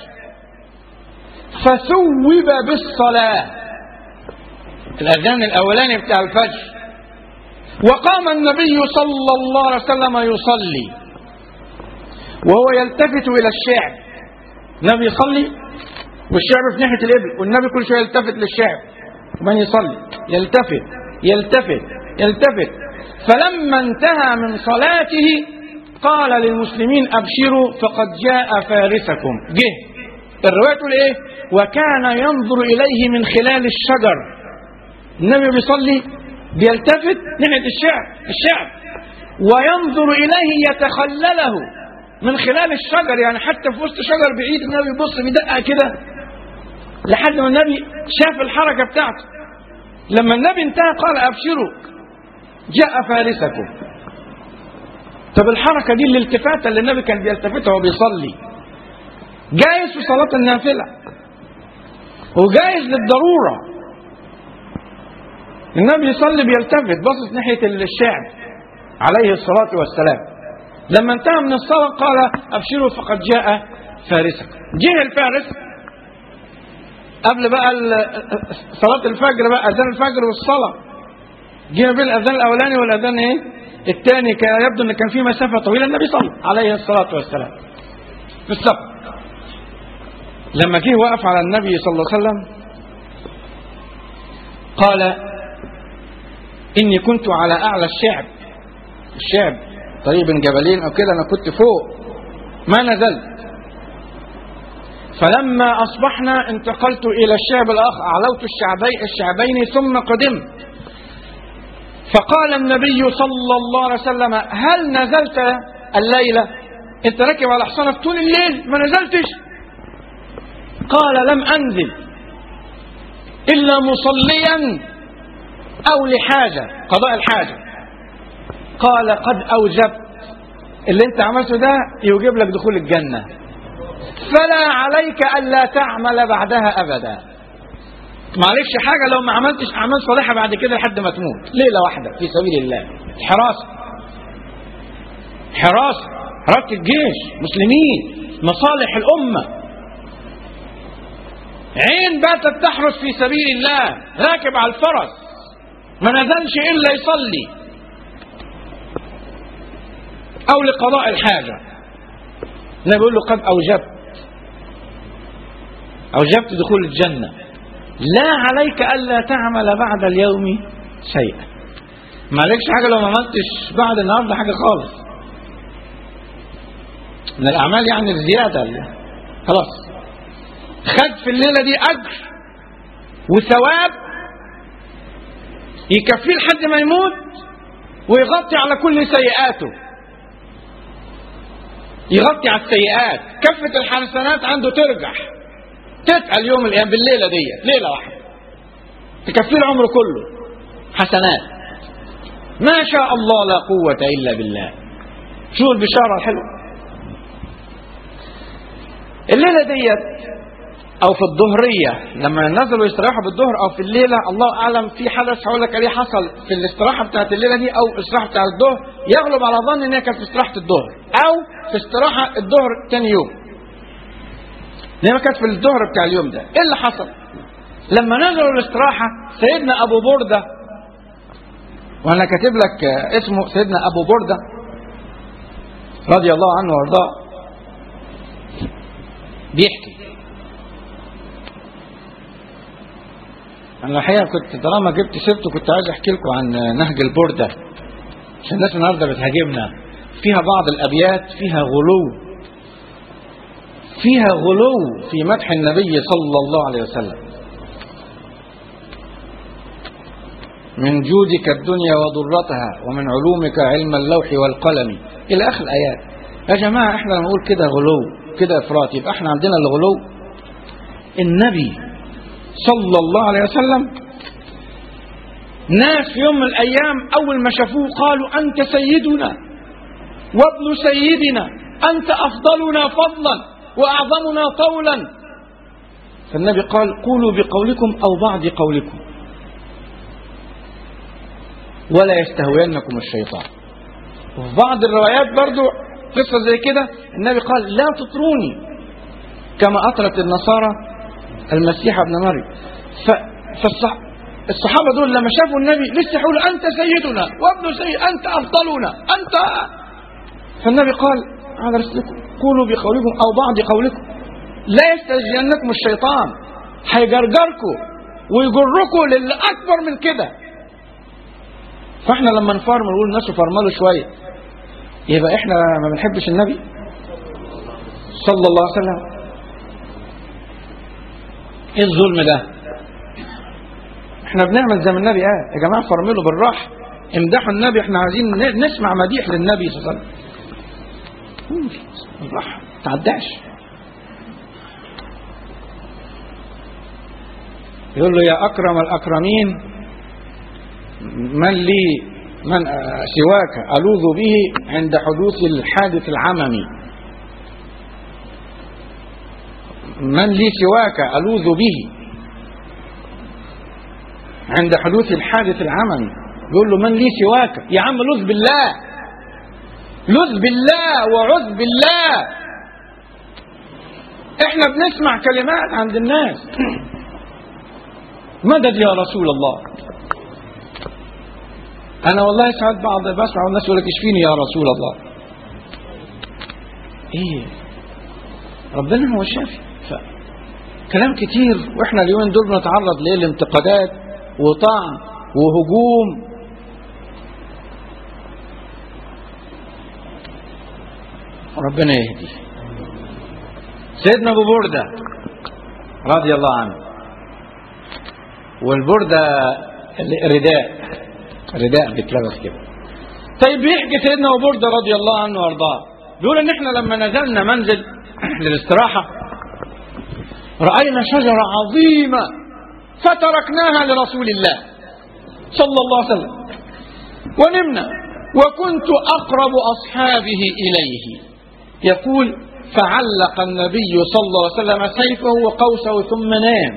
فثوب بالصلاة الأذان الأولاني بتاع الفجر وقام النبي صلى الله عليه وسلم يصلي وهو يلتفت إلى الشعب النبي يصلي والشعب في ناحية الإبل والنبي كل شوية يلتفت للشعب ومن يصلي يلتفت يلتفت يلتفت فلما انتهى من صلاته قال للمسلمين ابشروا فقد جاء فارسكم جه الروايه تقول ايه وكان ينظر اليه من خلال الشجر النبي بيصلي بيلتفت ناحيه الشعب الشعب وينظر اليه يتخلله من خلال الشجر يعني حتى في وسط شجر بعيد النبي يبص بيدقق كده لحد ما النبي شاف الحركه بتاعته لما النبي انتهى قال ابشروا جاء فارسكم طب الحركة دي الالتفاتة اللي النبي كان بيلتفتها وهو بيصلي جايز في صلاة النافلة وجايز للضرورة النبي يصلي بيلتفت باصص ناحية الشعب عليه الصلاة والسلام لما انتهى من الصلاة قال أبشروا فقد جاء فارسك جه الفارس قبل بقى صلاة الفجر بقى أذان الفجر والصلاة جه بين الأذان الأولاني والأذان إيه؟ الثاني كان يبدو ان كان في مسافه طويله النبي صلى عليه الصلاه والسلام في السفر لما جه وقف على النبي صلى الله عليه وسلم قال اني كنت على اعلى الشعب الشعب طريق بين جبلين او كده انا كنت فوق ما نزلت فلما اصبحنا انتقلت الى الشعب الاخر اعلوت الشعبين الشعبين ثم قدمت فقال النبي صلى الله عليه وسلم هل نزلت الليلة انت راكب على حصانك طول الليل ما نزلتش قال لم انزل الا مصليا او لحاجة قضاء الحاجة قال قد اوجبت اللي انت عملته ده يوجب لك دخول الجنة فلا عليك الا تعمل بعدها ابدا معلش حاجة لو ما عملتش أعمال صالحة بعد كده لحد ما تموت ليلة واحدة في سبيل الله حراسة حراسة حراسة الجيش مسلمين مصالح الأمة عين باتت تحرس في سبيل الله راكب على الفرس ما نزلش إلا يصلي أو لقضاء الحاجة النبي بيقول له قد أوجبت أوجبت دخول الجنة لا عليك ألا تعمل بعد اليوم شيئا ما عليكش حاجة لو ما عملتش بعد النهاردة حاجة خالص من الأعمال يعني الزيادة اللي. خلاص خد في الليلة دي أجر وثواب يكفيه لحد ما يموت ويغطي على كل سيئاته يغطي على السيئات كفة الحسنات عنده ترجح تتقل يوم القيامة بالليلة دي ليلة واحدة تكفيه العمر كله حسنات ما شاء الله لا قوة إلا بالله شو البشارة الحلوة الليلة ديت أو في الظهرية لما نزلوا يستراحوا بالظهر أو في الليلة الله أعلم في حدث هقول لك عليه حصل في الاستراحة بتاعت الليلة دي أو الاستراحة بتاعت الظهر يغلب على ظن إن هي كانت في استراحة الظهر أو في استراحة الظهر تاني يوم لما كانت في الظهر بتاع اليوم ده ايه اللي حصل لما نزلوا الاستراحة سيدنا ابو بردة وانا كاتب لك اسمه سيدنا ابو بردة رضي الله عنه وارضاه بيحكي انا الحقيقه كنت طالما جبت سيرته كنت عايز احكي لكم عن نهج البرده عشان الناس النهارده بتهاجمنا فيها بعض الابيات فيها غلو فيها غلو في مدح النبي صلى الله عليه وسلم من جودك الدنيا وضرتها ومن علومك علم اللوح والقلم الى اخر الايات يا جماعه احنا لما نقول كده غلو كده افراط يبقى احنا عندنا الغلو النبي صلى الله عليه وسلم ناس في يوم من الايام اول ما شافوه قالوا انت سيدنا وابن سيدنا انت افضلنا فضلا واعظمنا طولا فالنبي قال قولوا بقولكم او بعض قولكم ولا يستهوينكم الشيطان وفي بعض الروايات برضو قصة زي كده النبي قال لا تطروني كما أطرت النصارى المسيح ابن مريم ف... فالصح... الصحابة دول لما شافوا النبي لسه يقولوا أنت سيدنا وابن سيد أنت أفضلنا أنت فالنبي قال على رسلكم قولوا بقولكم أو بعض قولكم لا يستجينكم الشيطان هيجرجركم ويجركم للي أكبر من كده فاحنا لما نفرمل نقول الناس فرملوا شويه يبقى احنا ما بنحبش النبي صلى الله عليه وسلم ايه الظلم ده احنا بنعمل زي ما النبي قال يا جماعه فرملوا بالراحه امدحوا النبي احنا عايزين ن- نسمع مديح للنبي صلى الله عليه وسلم قول بالراحه ما تعداش يقول له يا اكرم الاكرمين من لي من آه، سواك ألوذ به عند حدوث الحادث العممي من لي سواك ألوذ به عند حدوث الحادث العممي يقول له من لي سواك يا عم لذ بالله لذ بالله وعذ بالله احنا بنسمع كلمات عند الناس مدد يا رسول الله انا والله ساعات بعض بسمع والناس يقول لك اشفيني يا رسول الله ايه ربنا هو الشافي ف... كلام كتير واحنا اليومين دول بنتعرض ليه لانتقادات وطعن وهجوم ربنا يهدي سيدنا ابو برده رضي الله عنه والبرده الرداء رداء بيتلبس كده طيب بيحكي سيدنا ابو برده رضي الله عنه وارضاه بيقول ان احنا لما نزلنا منزل للاستراحه راينا شجره عظيمه فتركناها لرسول الله صلى الله عليه وسلم ونمنا وكنت اقرب اصحابه اليه يقول فعلق النبي صلى الله عليه وسلم سيفه وقوسه ثم نام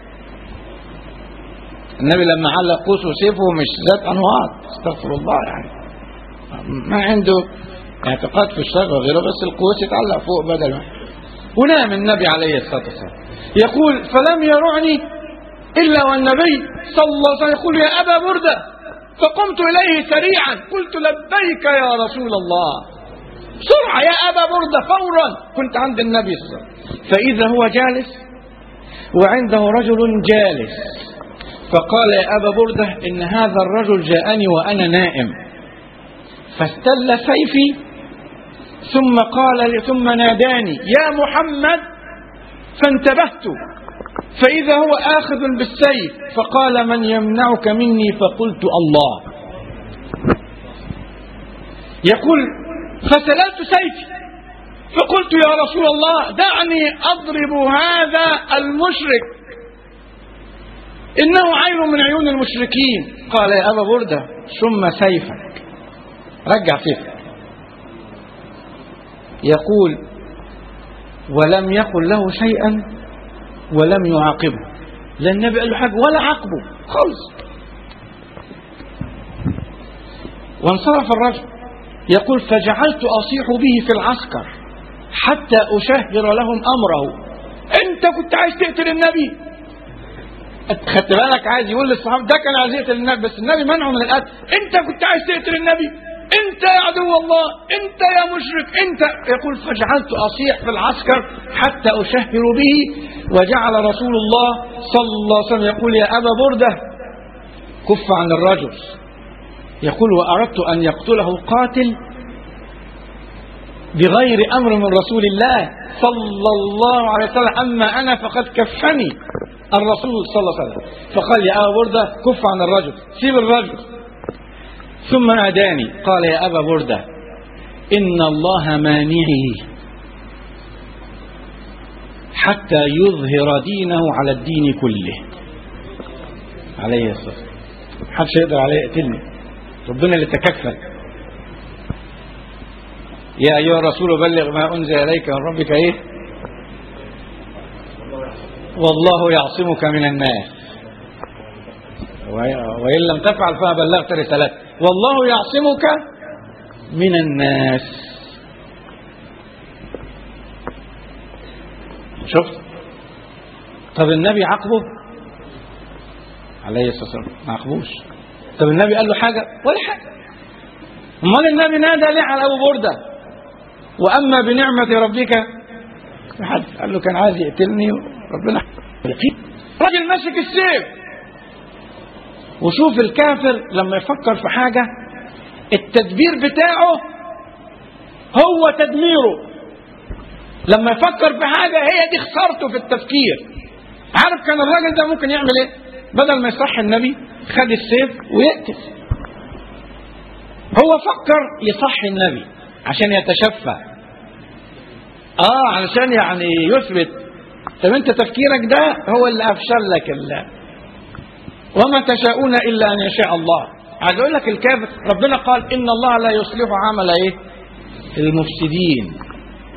النبي لما علق قوسه وسيفه مش ذات انواط استغفر الله يعني ما عنده اعتقاد في الشر وغيره بس القوس يتعلق فوق بدل ما ونام النبي عليه الصلاه والسلام يقول فلم يرعني الا والنبي صلى الله عليه وسلم يقول يا ابا برده فقمت اليه سريعا قلت لبيك يا رسول الله بسرعه يا ابا برده فورا كنت عند النبي صلى الله عليه وسلم فاذا هو جالس وعنده رجل جالس فقال يا أبا بردة إن هذا الرجل جاءني وأنا نائم فاستل سيفي ثم قال لي ثم ناداني يا محمد فانتبهت فإذا هو آخذ بالسيف فقال من يمنعك مني فقلت الله يقول فسللت سيفي فقلت يا رسول الله دعني أضرب هذا المشرك إنه عين من عيون المشركين قال يا أبا بردة شم سيفك رجع سيفك يقول ولم يقل له شيئا ولم يعاقبه لا النبي قال له حاجة ولا عاقبه خالص وانصرف الرجل يقول فجعلت أصيح به في العسكر حتى أشهر لهم أمره أنت كنت عايز تقتل النبي خدت بالك عايز يقول للصحابه ده كان عايز يقتل النبي بس النبي منعه من القتل انت كنت عايز تقتل النبي انت انت يا عدو الله انت يا مشرك انت يقول فجعلت اصيح في العسكر حتى اشهر به وجعل رسول الله صلى الله عليه وسلم يقول يا ابا برده كف عن الرجل يقول واردت ان يقتله القاتل بغير امر من رسول الله صلى الله عليه وسلم اما انا فقد كفني الرسول صلى الله عليه وسلم فقال يا ابا برده كف عن الرجل سيب الرجل ثم ناداني قال يا ابا برده ان الله مانعي حتى يظهر دينه على الدين كله عليه الصلاه والسلام محدش يقدر عليه يقتلني ربنا اللي تكفل يا ايها الرسول بلغ ما انزل اليك من ربك ايه والله يعصمك من الناس وإن لم تفعل فما بلغت رسالته والله يعصمك من الناس شفت طب النبي عاقبه عليه الصلاة والسلام ما عاقبوش طب النبي قال له حاجة ولا حاجة امال النبي نادى ليه على أبو بردة وأما بنعمة ربك حد قال له كان عايز يقتلني ربنا راجل ماسك السيف وشوف الكافر لما يفكر في حاجة التدبير بتاعه هو تدميره لما يفكر في حاجة هي دي خسارته في التفكير عارف كان الراجل ده ممكن يعمل ايه بدل ما يصحي النبي خد السيف ويقتل هو فكر يصحي النبي عشان يتشفى اه علشان يعني يثبت طب انت تفكيرك ده هو اللي افشل لك الله وما تشاءون الا ان يشاء الله عايز اقول لك الكافر ربنا قال ان الله لا يصلح عمل ايه المفسدين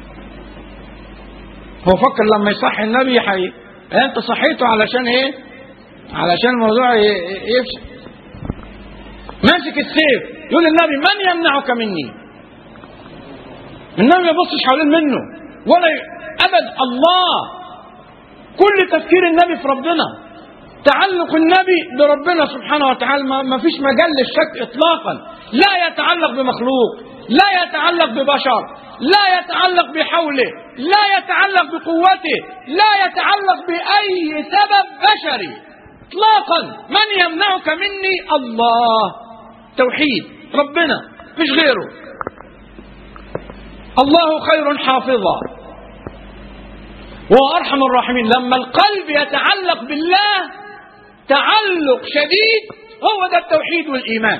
هو فكر لما يصحي النبي حي انت صحيته علشان ايه علشان الموضوع يفشل ماسك السيف يقول النبي من يمنعك مني النبي ما يبصش حوالين منه ولا ي... ابد الله كل تفكير النبي في ربنا تعلق النبي بربنا سبحانه وتعالى ما فيش مجال للشك اطلاقا لا يتعلق بمخلوق لا يتعلق ببشر لا يتعلق بحوله لا يتعلق بقوته لا يتعلق باي سبب بشري اطلاقا من يمنعك مني الله توحيد ربنا مش غيره الله خير حافظا وهو ارحم الراحمين لما القلب يتعلق بالله تعلق شديد هو ده التوحيد والايمان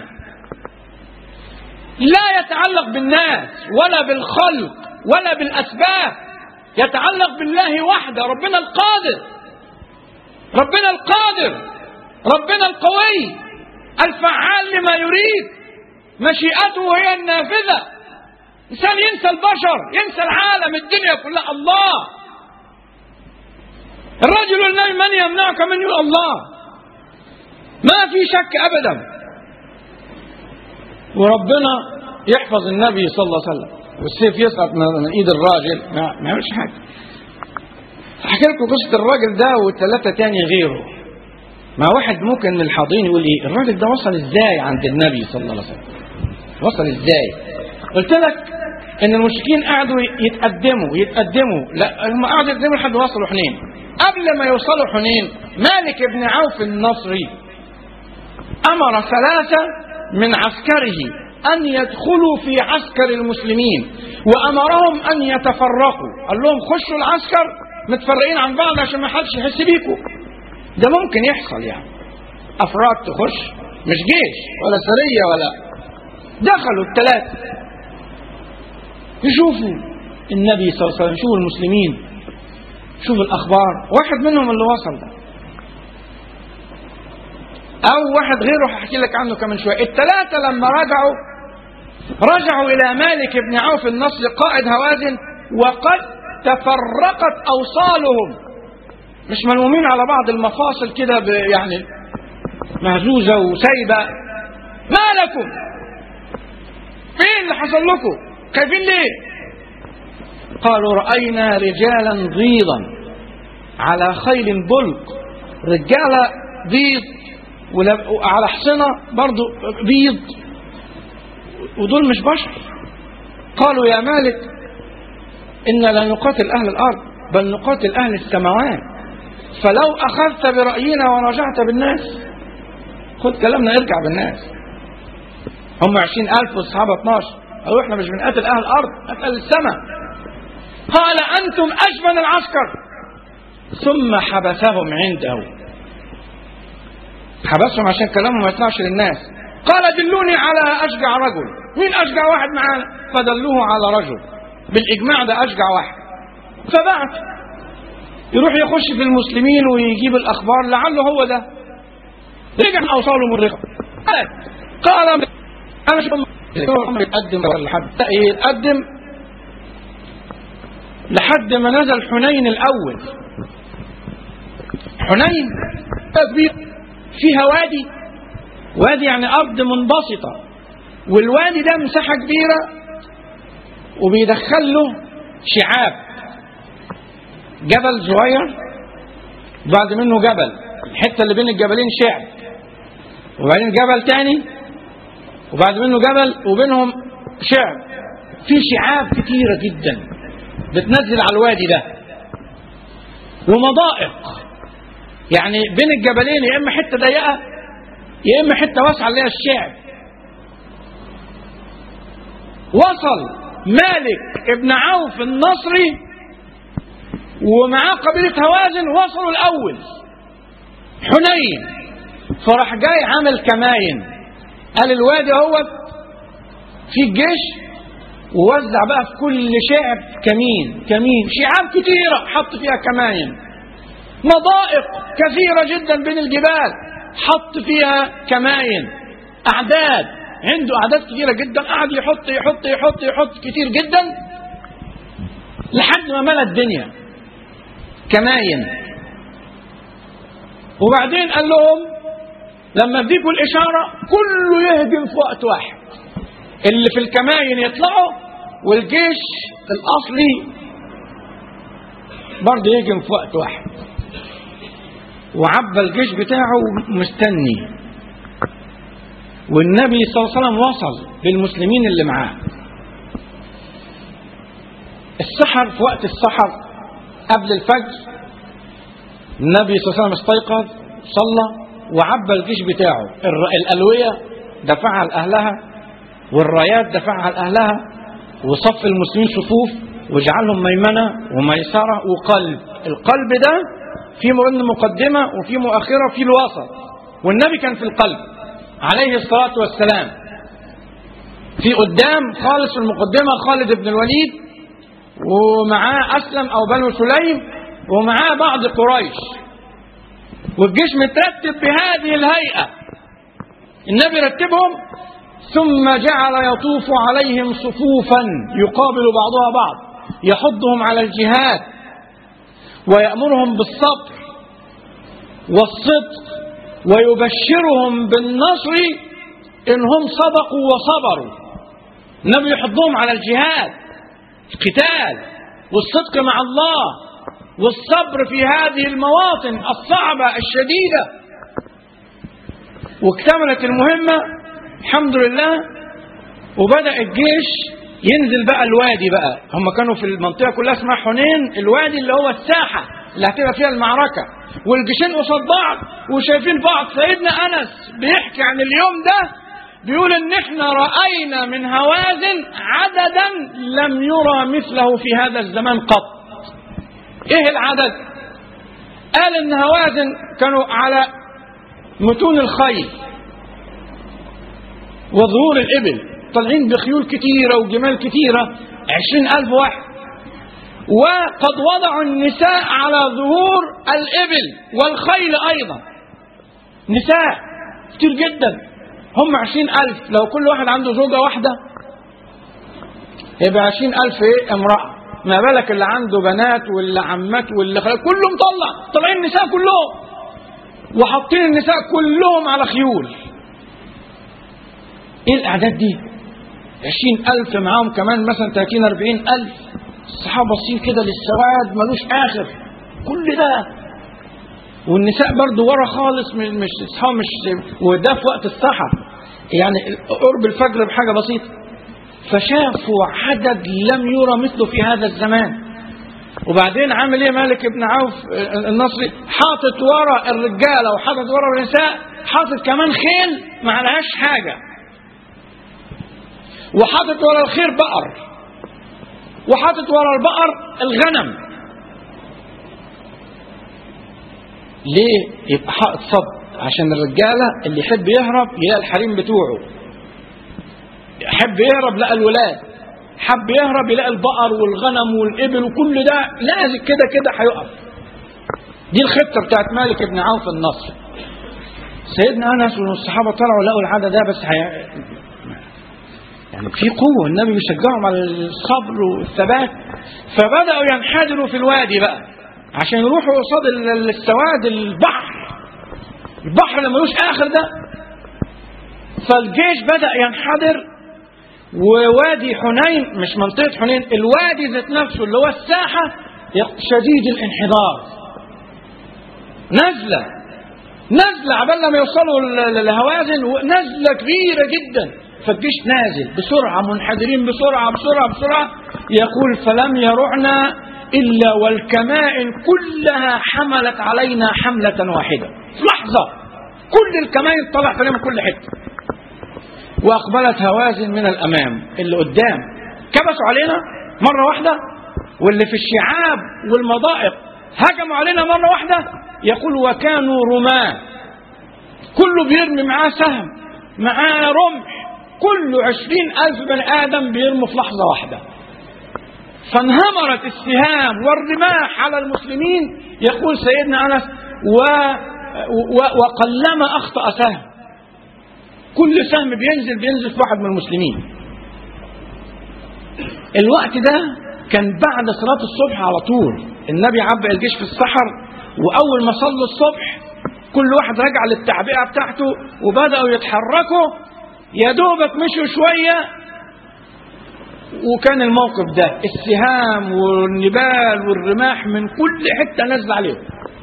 لا يتعلق بالناس ولا بالخلق ولا بالاسباب يتعلق بالله وحده ربنا القادر ربنا القادر ربنا القوي الفعال لما يريد مشيئته هي النافذه انسان ينسى البشر ينسى العالم الدنيا كلها الله الرجل النبي من يمنعك من يقول الله ما في شك ابدا وربنا يحفظ النبي صلى الله عليه وسلم والسيف يسقط من ايد الراجل ما يعملش حاجه احكي لكم قصه الراجل ده والثلاثه تاني غيره ما واحد ممكن من الحاضرين يقول ايه الراجل ده وصل ازاي عند النبي صلى الله عليه وسلم وصل ازاي قلت لك ان المشركين قعدوا يتقدموا يتقدموا لا هم قعدوا يتقدموا لحد ما وصلوا حنين قبل ما يوصلوا حنين مالك بن عوف النصري امر ثلاثه من عسكره ان يدخلوا في عسكر المسلمين وامرهم ان يتفرقوا قال لهم خشوا العسكر متفرقين عن بعض عشان ما حدش يحس بيكم ده ممكن يحصل يعني افراد تخش مش جيش ولا سريه ولا دخلوا الثلاثه يشوفوا النبي صلى الله عليه وسلم يشوفوا المسلمين شوف الاخبار واحد منهم اللي وصل ده او واحد غيره هحكي لك عنه كمان شويه الثلاثه لما رجعوا رجعوا الى مالك بن عوف النصر قائد هوازن وقد تفرقت اوصالهم مش ملمومين على بعض المفاصل كده يعني مهزوزه وسايبه ما لكم ايه اللي حصل لكم خايفين ليه قالوا راينا رجالا غيظا على خيل بلق رجاله بيض وعلى حصنة برضو بيض ودول مش بشر قالوا يا مالك إن لا نقاتل أهل الأرض بل نقاتل أهل السماوات فلو أخذت برأينا ورجعت بالناس خد كلامنا ارجع بالناس هم عشرين ألف والصحابة 12 قالوا احنا مش بنقاتل أهل الأرض نقاتل السماء قال أنتم أجبن العسكر ثم حبسهم عنده حبسهم عشان كلامهم ما يطلعش للناس قال دلوني على أشجع رجل مين أشجع واحد معانا فدلوه على رجل بالإجماع ده أشجع واحد فبعت يروح يخش في المسلمين ويجيب الأخبار لعله هو ده رجع أوصاله مرغة قال أنا شو يتقدم لحد يتقدم لحد ما نزل حنين الأول حنين كبير فيها وادي وادي يعني أرض منبسطة والوادي ده مساحة كبيرة وبيدخل له شعاب جبل صغير بعد منه جبل الحتة اللي بين الجبلين شعب وبعدين جبل تاني وبعد منه جبل وبينهم شعب في شعاب كتيرة جدا بتنزل على الوادي ده ومضائق يعني بين الجبلين يا اما حته ضيقه يا اما حته واسعه اللي هي الشعب وصل مالك ابن عوف النصري ومعاه قبيله هوازن وصلوا الاول حنين فراح جاي عمل كماين قال الوادي اهوت في الجيش ووزع بقى في كل شعب كمين كمين شعاب كتيره حط فيها كماين مضائق كثيرة جدا بين الجبال حط فيها كماين أعداد عنده أعداد كثيرة جدا قعد يحط يحط يحط يحط كتير جدا لحد ما ملى الدنيا كماين وبعدين قال لهم لما اديكوا الإشارة كله يهجم في وقت واحد اللي في الكماين يطلعوا والجيش الأصلي برضه يهجم في وقت واحد وعبى الجيش بتاعه مستني والنبي صلى الله عليه وسلم وصل للمسلمين اللي معاه السحر في وقت السحر قبل الفجر النبي صلى الله عليه وسلم استيقظ صلى وعبى الجيش بتاعه الألوية دفعها لأهلها والرايات دفعها لأهلها وصف المسلمين صفوف وجعلهم ميمنة وميسرة وقلب القلب ده في مرن مقدمة وفي مؤخرة وفي الوسط والنبي كان في القلب عليه الصلاة والسلام في قدام خالص في المقدمة خالد بن الوليد ومعاه أسلم أو بنو سليم ومعاه بعض قريش والجيش مترتب بهذه الهيئة النبي رتبهم ثم جعل يطوف عليهم صفوفا يقابل بعضها بعض يحضهم على الجهاد ويأمرهم بالصبر والصدق ويبشرهم بالنصر إن هم صدقوا وصبروا النبي يحضهم على الجهاد القتال والصدق مع الله والصبر في هذه المواطن الصعبة الشديدة واكتملت المهمة الحمد لله وبدأ الجيش ينزل بقى الوادي بقى هم كانوا في المنطقة كلها اسمها حنين الوادي اللي هو الساحة اللي هتبقى فيها المعركة والجيشين قصاد بعض وشايفين بعض سيدنا أنس بيحكي عن اليوم ده بيقول ان احنا رأينا من هوازن عددا لم يرى مثله في هذا الزمان قط ايه العدد قال ان هوازن كانوا على متون الخيل وظهور الإبل طالعين بخيول كتيرة وجمال كتيرة عشرين ألف واحد وقد وضعوا النساء على ظهور الإبل والخيل أيضا نساء كتير جدا هم عشرين ألف لو كل واحد عنده زوجة واحدة يبقى عشرين ألف إيه امرأة ما بالك اللي عنده بنات واللي عمات واللي خلق كله مطلع طالعين النساء كلهم وحاطين النساء كلهم على خيول ايه الاعداد دي عشرين الف معاهم كمان مثلا تلاتين اربعين الف الصحابة باصين كده للسواد ملوش اخر كل ده والنساء برضو ورا خالص مش مش اصحاب مش وده في وقت السحر يعني قرب الفجر بحاجة بسيطة فشافوا عدد لم يرى مثله في هذا الزمان وبعدين عامل ايه مالك بن عوف النصري حاطط ورا الرجاله وحاطط ورا النساء حاطط كمان خيل ما عليهاش حاجه وحاطط ورا الخير بقر وحاطط ورا البقر الغنم ليه يبقى حائط صد عشان الرجاله اللي يحب يهرب يلاقي الحريم بتوعه يحب يهرب لقى الولاد حب يهرب يلاقي البقر والغنم والابل وكل ده لازم كده كده هيقف دي الخطه بتاعت مالك بن عوف النصر سيدنا انس والصحابه طلعوا لقوا العدد ده بس هي... يعني في قوه النبي بيشجعهم على الصبر والثبات فبداوا ينحدروا في الوادي بقى عشان يروحوا قصاد ال- السواد البحر البحر اللي ملوش اخر ده فالجيش بدا ينحدر ووادي حنين مش منطقة حنين الوادي ذات نفسه اللي هو الساحة شديد الانحدار نزلة نزلة عبال لما يوصلوا ل- لهوازن نزلة كبيرة جدا فالجيش نازل بسرعة منحدرين بسرعة بسرعة بسرعة يقول فلم يرعنا إلا والكمائن كلها حملت علينا حملة واحدة في لحظة كل الكمائن طلعت علينا من كل حتة واقبلت هوازن من الامام اللي قدام كبسوا علينا مره واحده واللي في الشعاب والمضائق هجموا علينا مره واحده يقول وكانوا رماة كله بيرمي معاه سهم معاه رمح كله عشرين ألف بني آدم بيرموا في لحظة واحدة فانهمرت السهام والرماح على المسلمين يقول سيدنا أنس و... و... وقلما أخطأ سهم كل سهم بينزل بينزل في واحد من المسلمين الوقت ده كان بعد صلاة الصبح على طول النبي عبأ الجيش في السحر وأول ما صلوا الصبح كل واحد رجع للتعبئة بتاعته وبدأوا يتحركوا يا دوبك مشوا شوية وكان الموقف ده السهام والنبال والرماح من كل حتة نازلة عليهم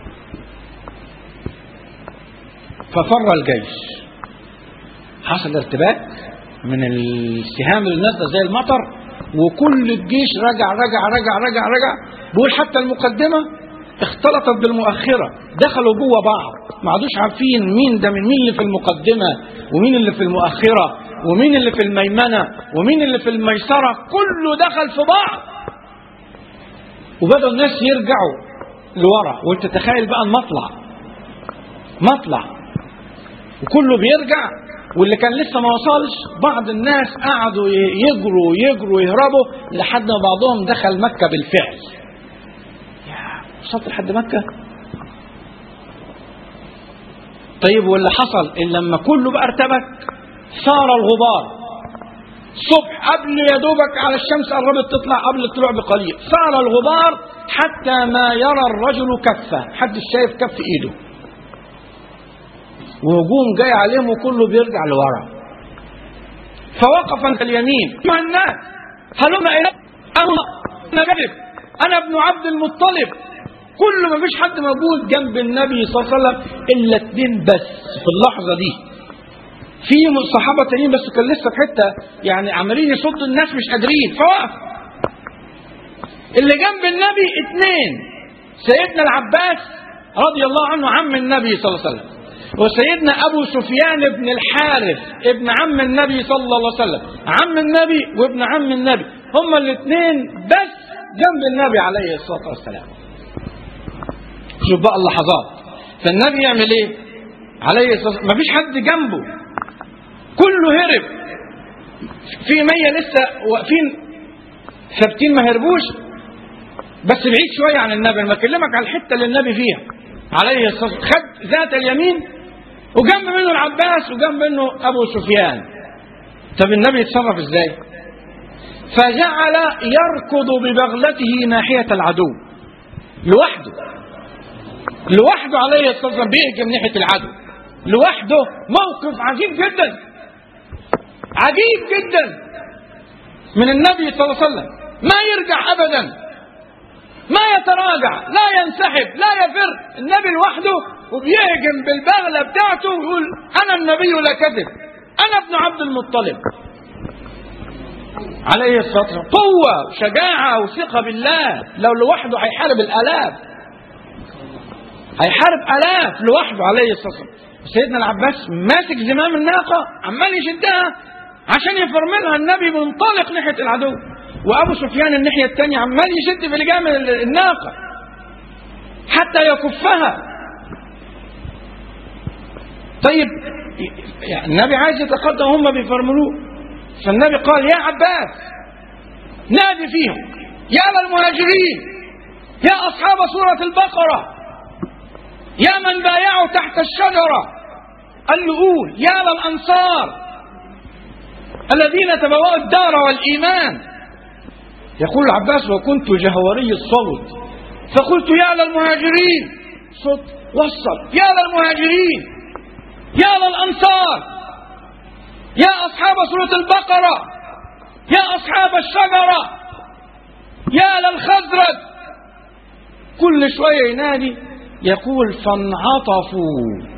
ففر الجيش حصل ارتباك من السهام اللي نازله زي المطر وكل الجيش رجع رجع رجع رجع رجع بيقول حتى المقدمه اختلطت بالمؤخره دخلوا جوه بعض ما عادوش عارفين مين ده من مين اللي في المقدمه ومين اللي في المؤخره ومين اللي في الميمنه ومين اللي في الميسره كله دخل في بعض وبدأوا الناس يرجعوا لورا وانت تخيل بقى المطلع مطلع وكله بيرجع واللي كان لسه ما وصلش بعض الناس قعدوا يجروا يجروا يهربوا لحد ما بعضهم دخل مكة بالفعل يا وصلت لحد مكة طيب واللي حصل إن لما كله بقى ارتبك صار الغبار الصبح قبل يا دوبك على الشمس قربت تطلع قبل الطلوع بقليل صار الغبار حتى ما يرى الرجل كفه حد شايف كف ايده وهجوم جاي عليهم وكله بيرجع لورا فوقف عند اليمين مع الناس هلم الى انا كذب انا ابن عبد المطلب كل ما فيش حد موجود جنب النبي صلى الله عليه وسلم الا اتنين بس في اللحظه دي في صحابه تانيين بس كان لسه في حته يعني عمالين يصدوا الناس مش قادرين فوقف اللي جنب النبي اتنين سيدنا العباس رضي الله عنه عم النبي صلى الله عليه وسلم وسيدنا ابو سفيان بن الحارث ابن عم النبي صلى الله عليه وسلم عم النبي وابن عم النبي هما الاثنين بس جنب النبي عليه الصلاه والسلام شوف بقى اللحظات فالنبي يعمل ايه عليه الصلاه والسلام مفيش حد جنبه كله هرب في مية لسه واقفين ثابتين ما هربوش بس بعيد شويه عن النبي انا بكلمك على الحته اللي النبي فيها عليه الصلاه والسلام خد ذات اليمين وجنب منه العباس وجنب منه ابو سفيان طب النبي يتصرف ازاي فجعل يركض ببغلته ناحيه العدو لوحده لوحده عليه الصلاه والسلام بيهجم ناحيه العدو لوحده موقف عجيب جدا عجيب جدا من النبي صلى الله عليه وسلم ما يرجع ابدا ما يتراجع لا ينسحب لا يفر النبي لوحده وبيهجم بالبغلة بتاعته ويقول أنا النبي لا كذب أنا أنا ابن عبد المطلب عليه الصلاة والسلام قوة وشجاعة وثقة بالله لو لوحده هيحارب الآلاف هيحارب آلاف لوحده عليه الصلاة والسلام سيدنا العباس ماسك زمام الناقة عمال يشدها عشان يفرملها النبي منطلق ناحية العدو وأبو سفيان الناحية الثانية عمال يشد في لجام الناقة حتى يكفها طيب يعني النبي عايز يتقدم هم بيفرملوه فالنبي قال يا عباس نادي فيهم يا للمهاجرين يا أصحاب سورة البقرة يا من بايعوا تحت الشجرة قال له قول يا للأنصار الذين تبوأوا الدار والإيمان يقول العباس وكنت جهوري الصوت فقلت يا للمهاجرين صوت وصل يا للمهاجرين يا للأنصار يا أصحاب سورة البقرة يا أصحاب الشجرة يا للخزرج كل شوية ينادي يقول فانعطفوا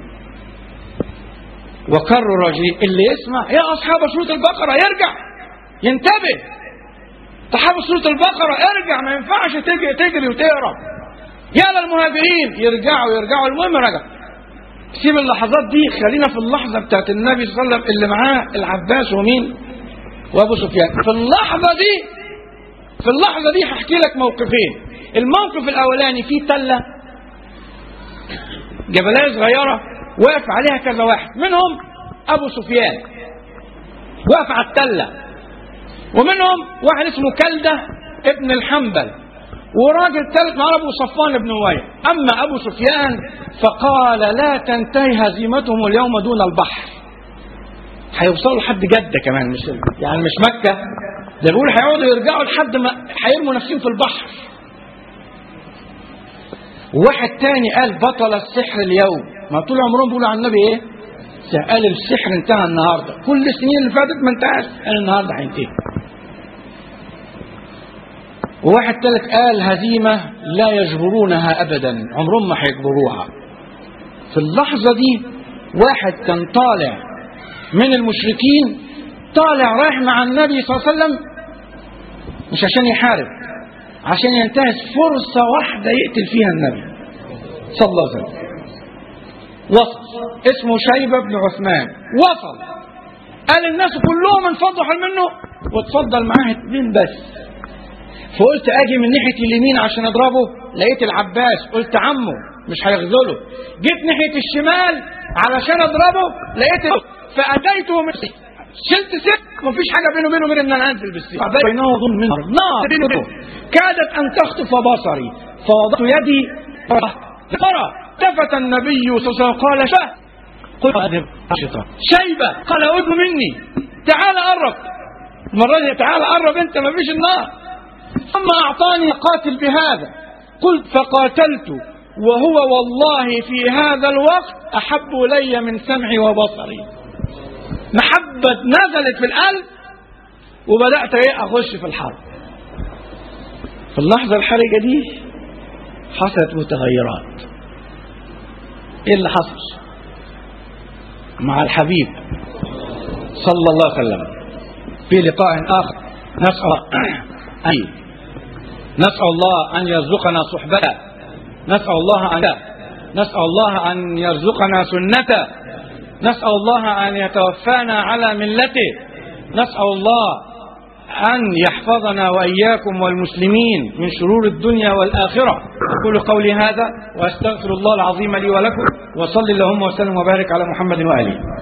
وكرر رجلي اللي يسمع يا أصحاب سورة البقرة يرجع ينتبه أصحاب سورة البقرة ارجع ما ينفعش تجري, تجري وتهرب يا للمهاجرين يرجعوا يرجعوا المهم رجع سيب اللحظات دي خلينا في اللحظة بتاعت النبي صلى الله عليه وسلم اللي معاه العباس ومين وابو سفيان في اللحظة دي في اللحظة دي هحكي لك موقفين الموقف الأولاني فيه تلة جبلاية صغيرة واقف عليها كذا واحد منهم أبو سفيان واقف على التلة ومنهم واحد اسمه كلدة ابن الحنبل وراجل ثالث مع ابو صفوان بن أمية اما ابو سفيان فقال لا تنتهي هزيمتهم اليوم دون البحر هيوصلوا لحد جده كمان مش يعني مش مكه ده بيقول هيقعدوا يرجعوا لحد ما هيرموا نفسهم في البحر وواحد تاني قال بطل السحر اليوم ما طول عمرهم بيقولوا عن النبي ايه قال السحر انتهى النهارده كل السنين اللي فاتت ما انتهاش قال النهارده هينتهي وواحد ثالث قال هزيمة لا يجبرونها أبدا عمرهم ما هيجبروها في اللحظة دي واحد كان طالع من المشركين طالع رايح مع النبي صلى الله عليه وسلم مش عشان يحارب عشان ينتهز فرصة واحدة يقتل فيها النبي صلى الله عليه وسلم وصل اسمه شيبة بن عثمان وصل قال الناس كلهم انفضوا منه واتفضل معاه اتنين بس فقلت اجي من ناحيه اليمين عشان اضربه لقيت العباس قلت عمه مش هيغزله جيت ناحيه الشمال علشان اضربه لقيت فاتيته من شلت سك مفيش حاجه بينه وبينه غير ان انا انزل بالسيف بينه وبين من نار كادت ان تخطف بصري فوضعت يدي ترى التفت النبي صلى الله عليه وسلم قال شه قل شيبه قال عود مني تعال قرب المره دي تعال قرب انت مفيش النار ثم أعطاني قاتل بهذا قلت فقاتلت وهو والله في هذا الوقت أحب إلي من سمعي وبصري محبة نزلت في القلب وبدأت إيه أخش في الحرب في اللحظة الحرجة دي حصلت متغيرات إيه اللي حصل مع الحبيب صلى الله عليه وسلم في لقاء آخر نسأل أن نسأل الله أن يرزقنا صحبته نسأل الله أن نسأل الله أن يرزقنا سنته نسأل الله أن يتوفانا على ملته نسأل الله أن يحفظنا وإياكم والمسلمين من شرور الدنيا والآخرة أقول قولي هذا وأستغفر الله العظيم لي ولكم وصل اللهم وسلم وبارك على محمد وآله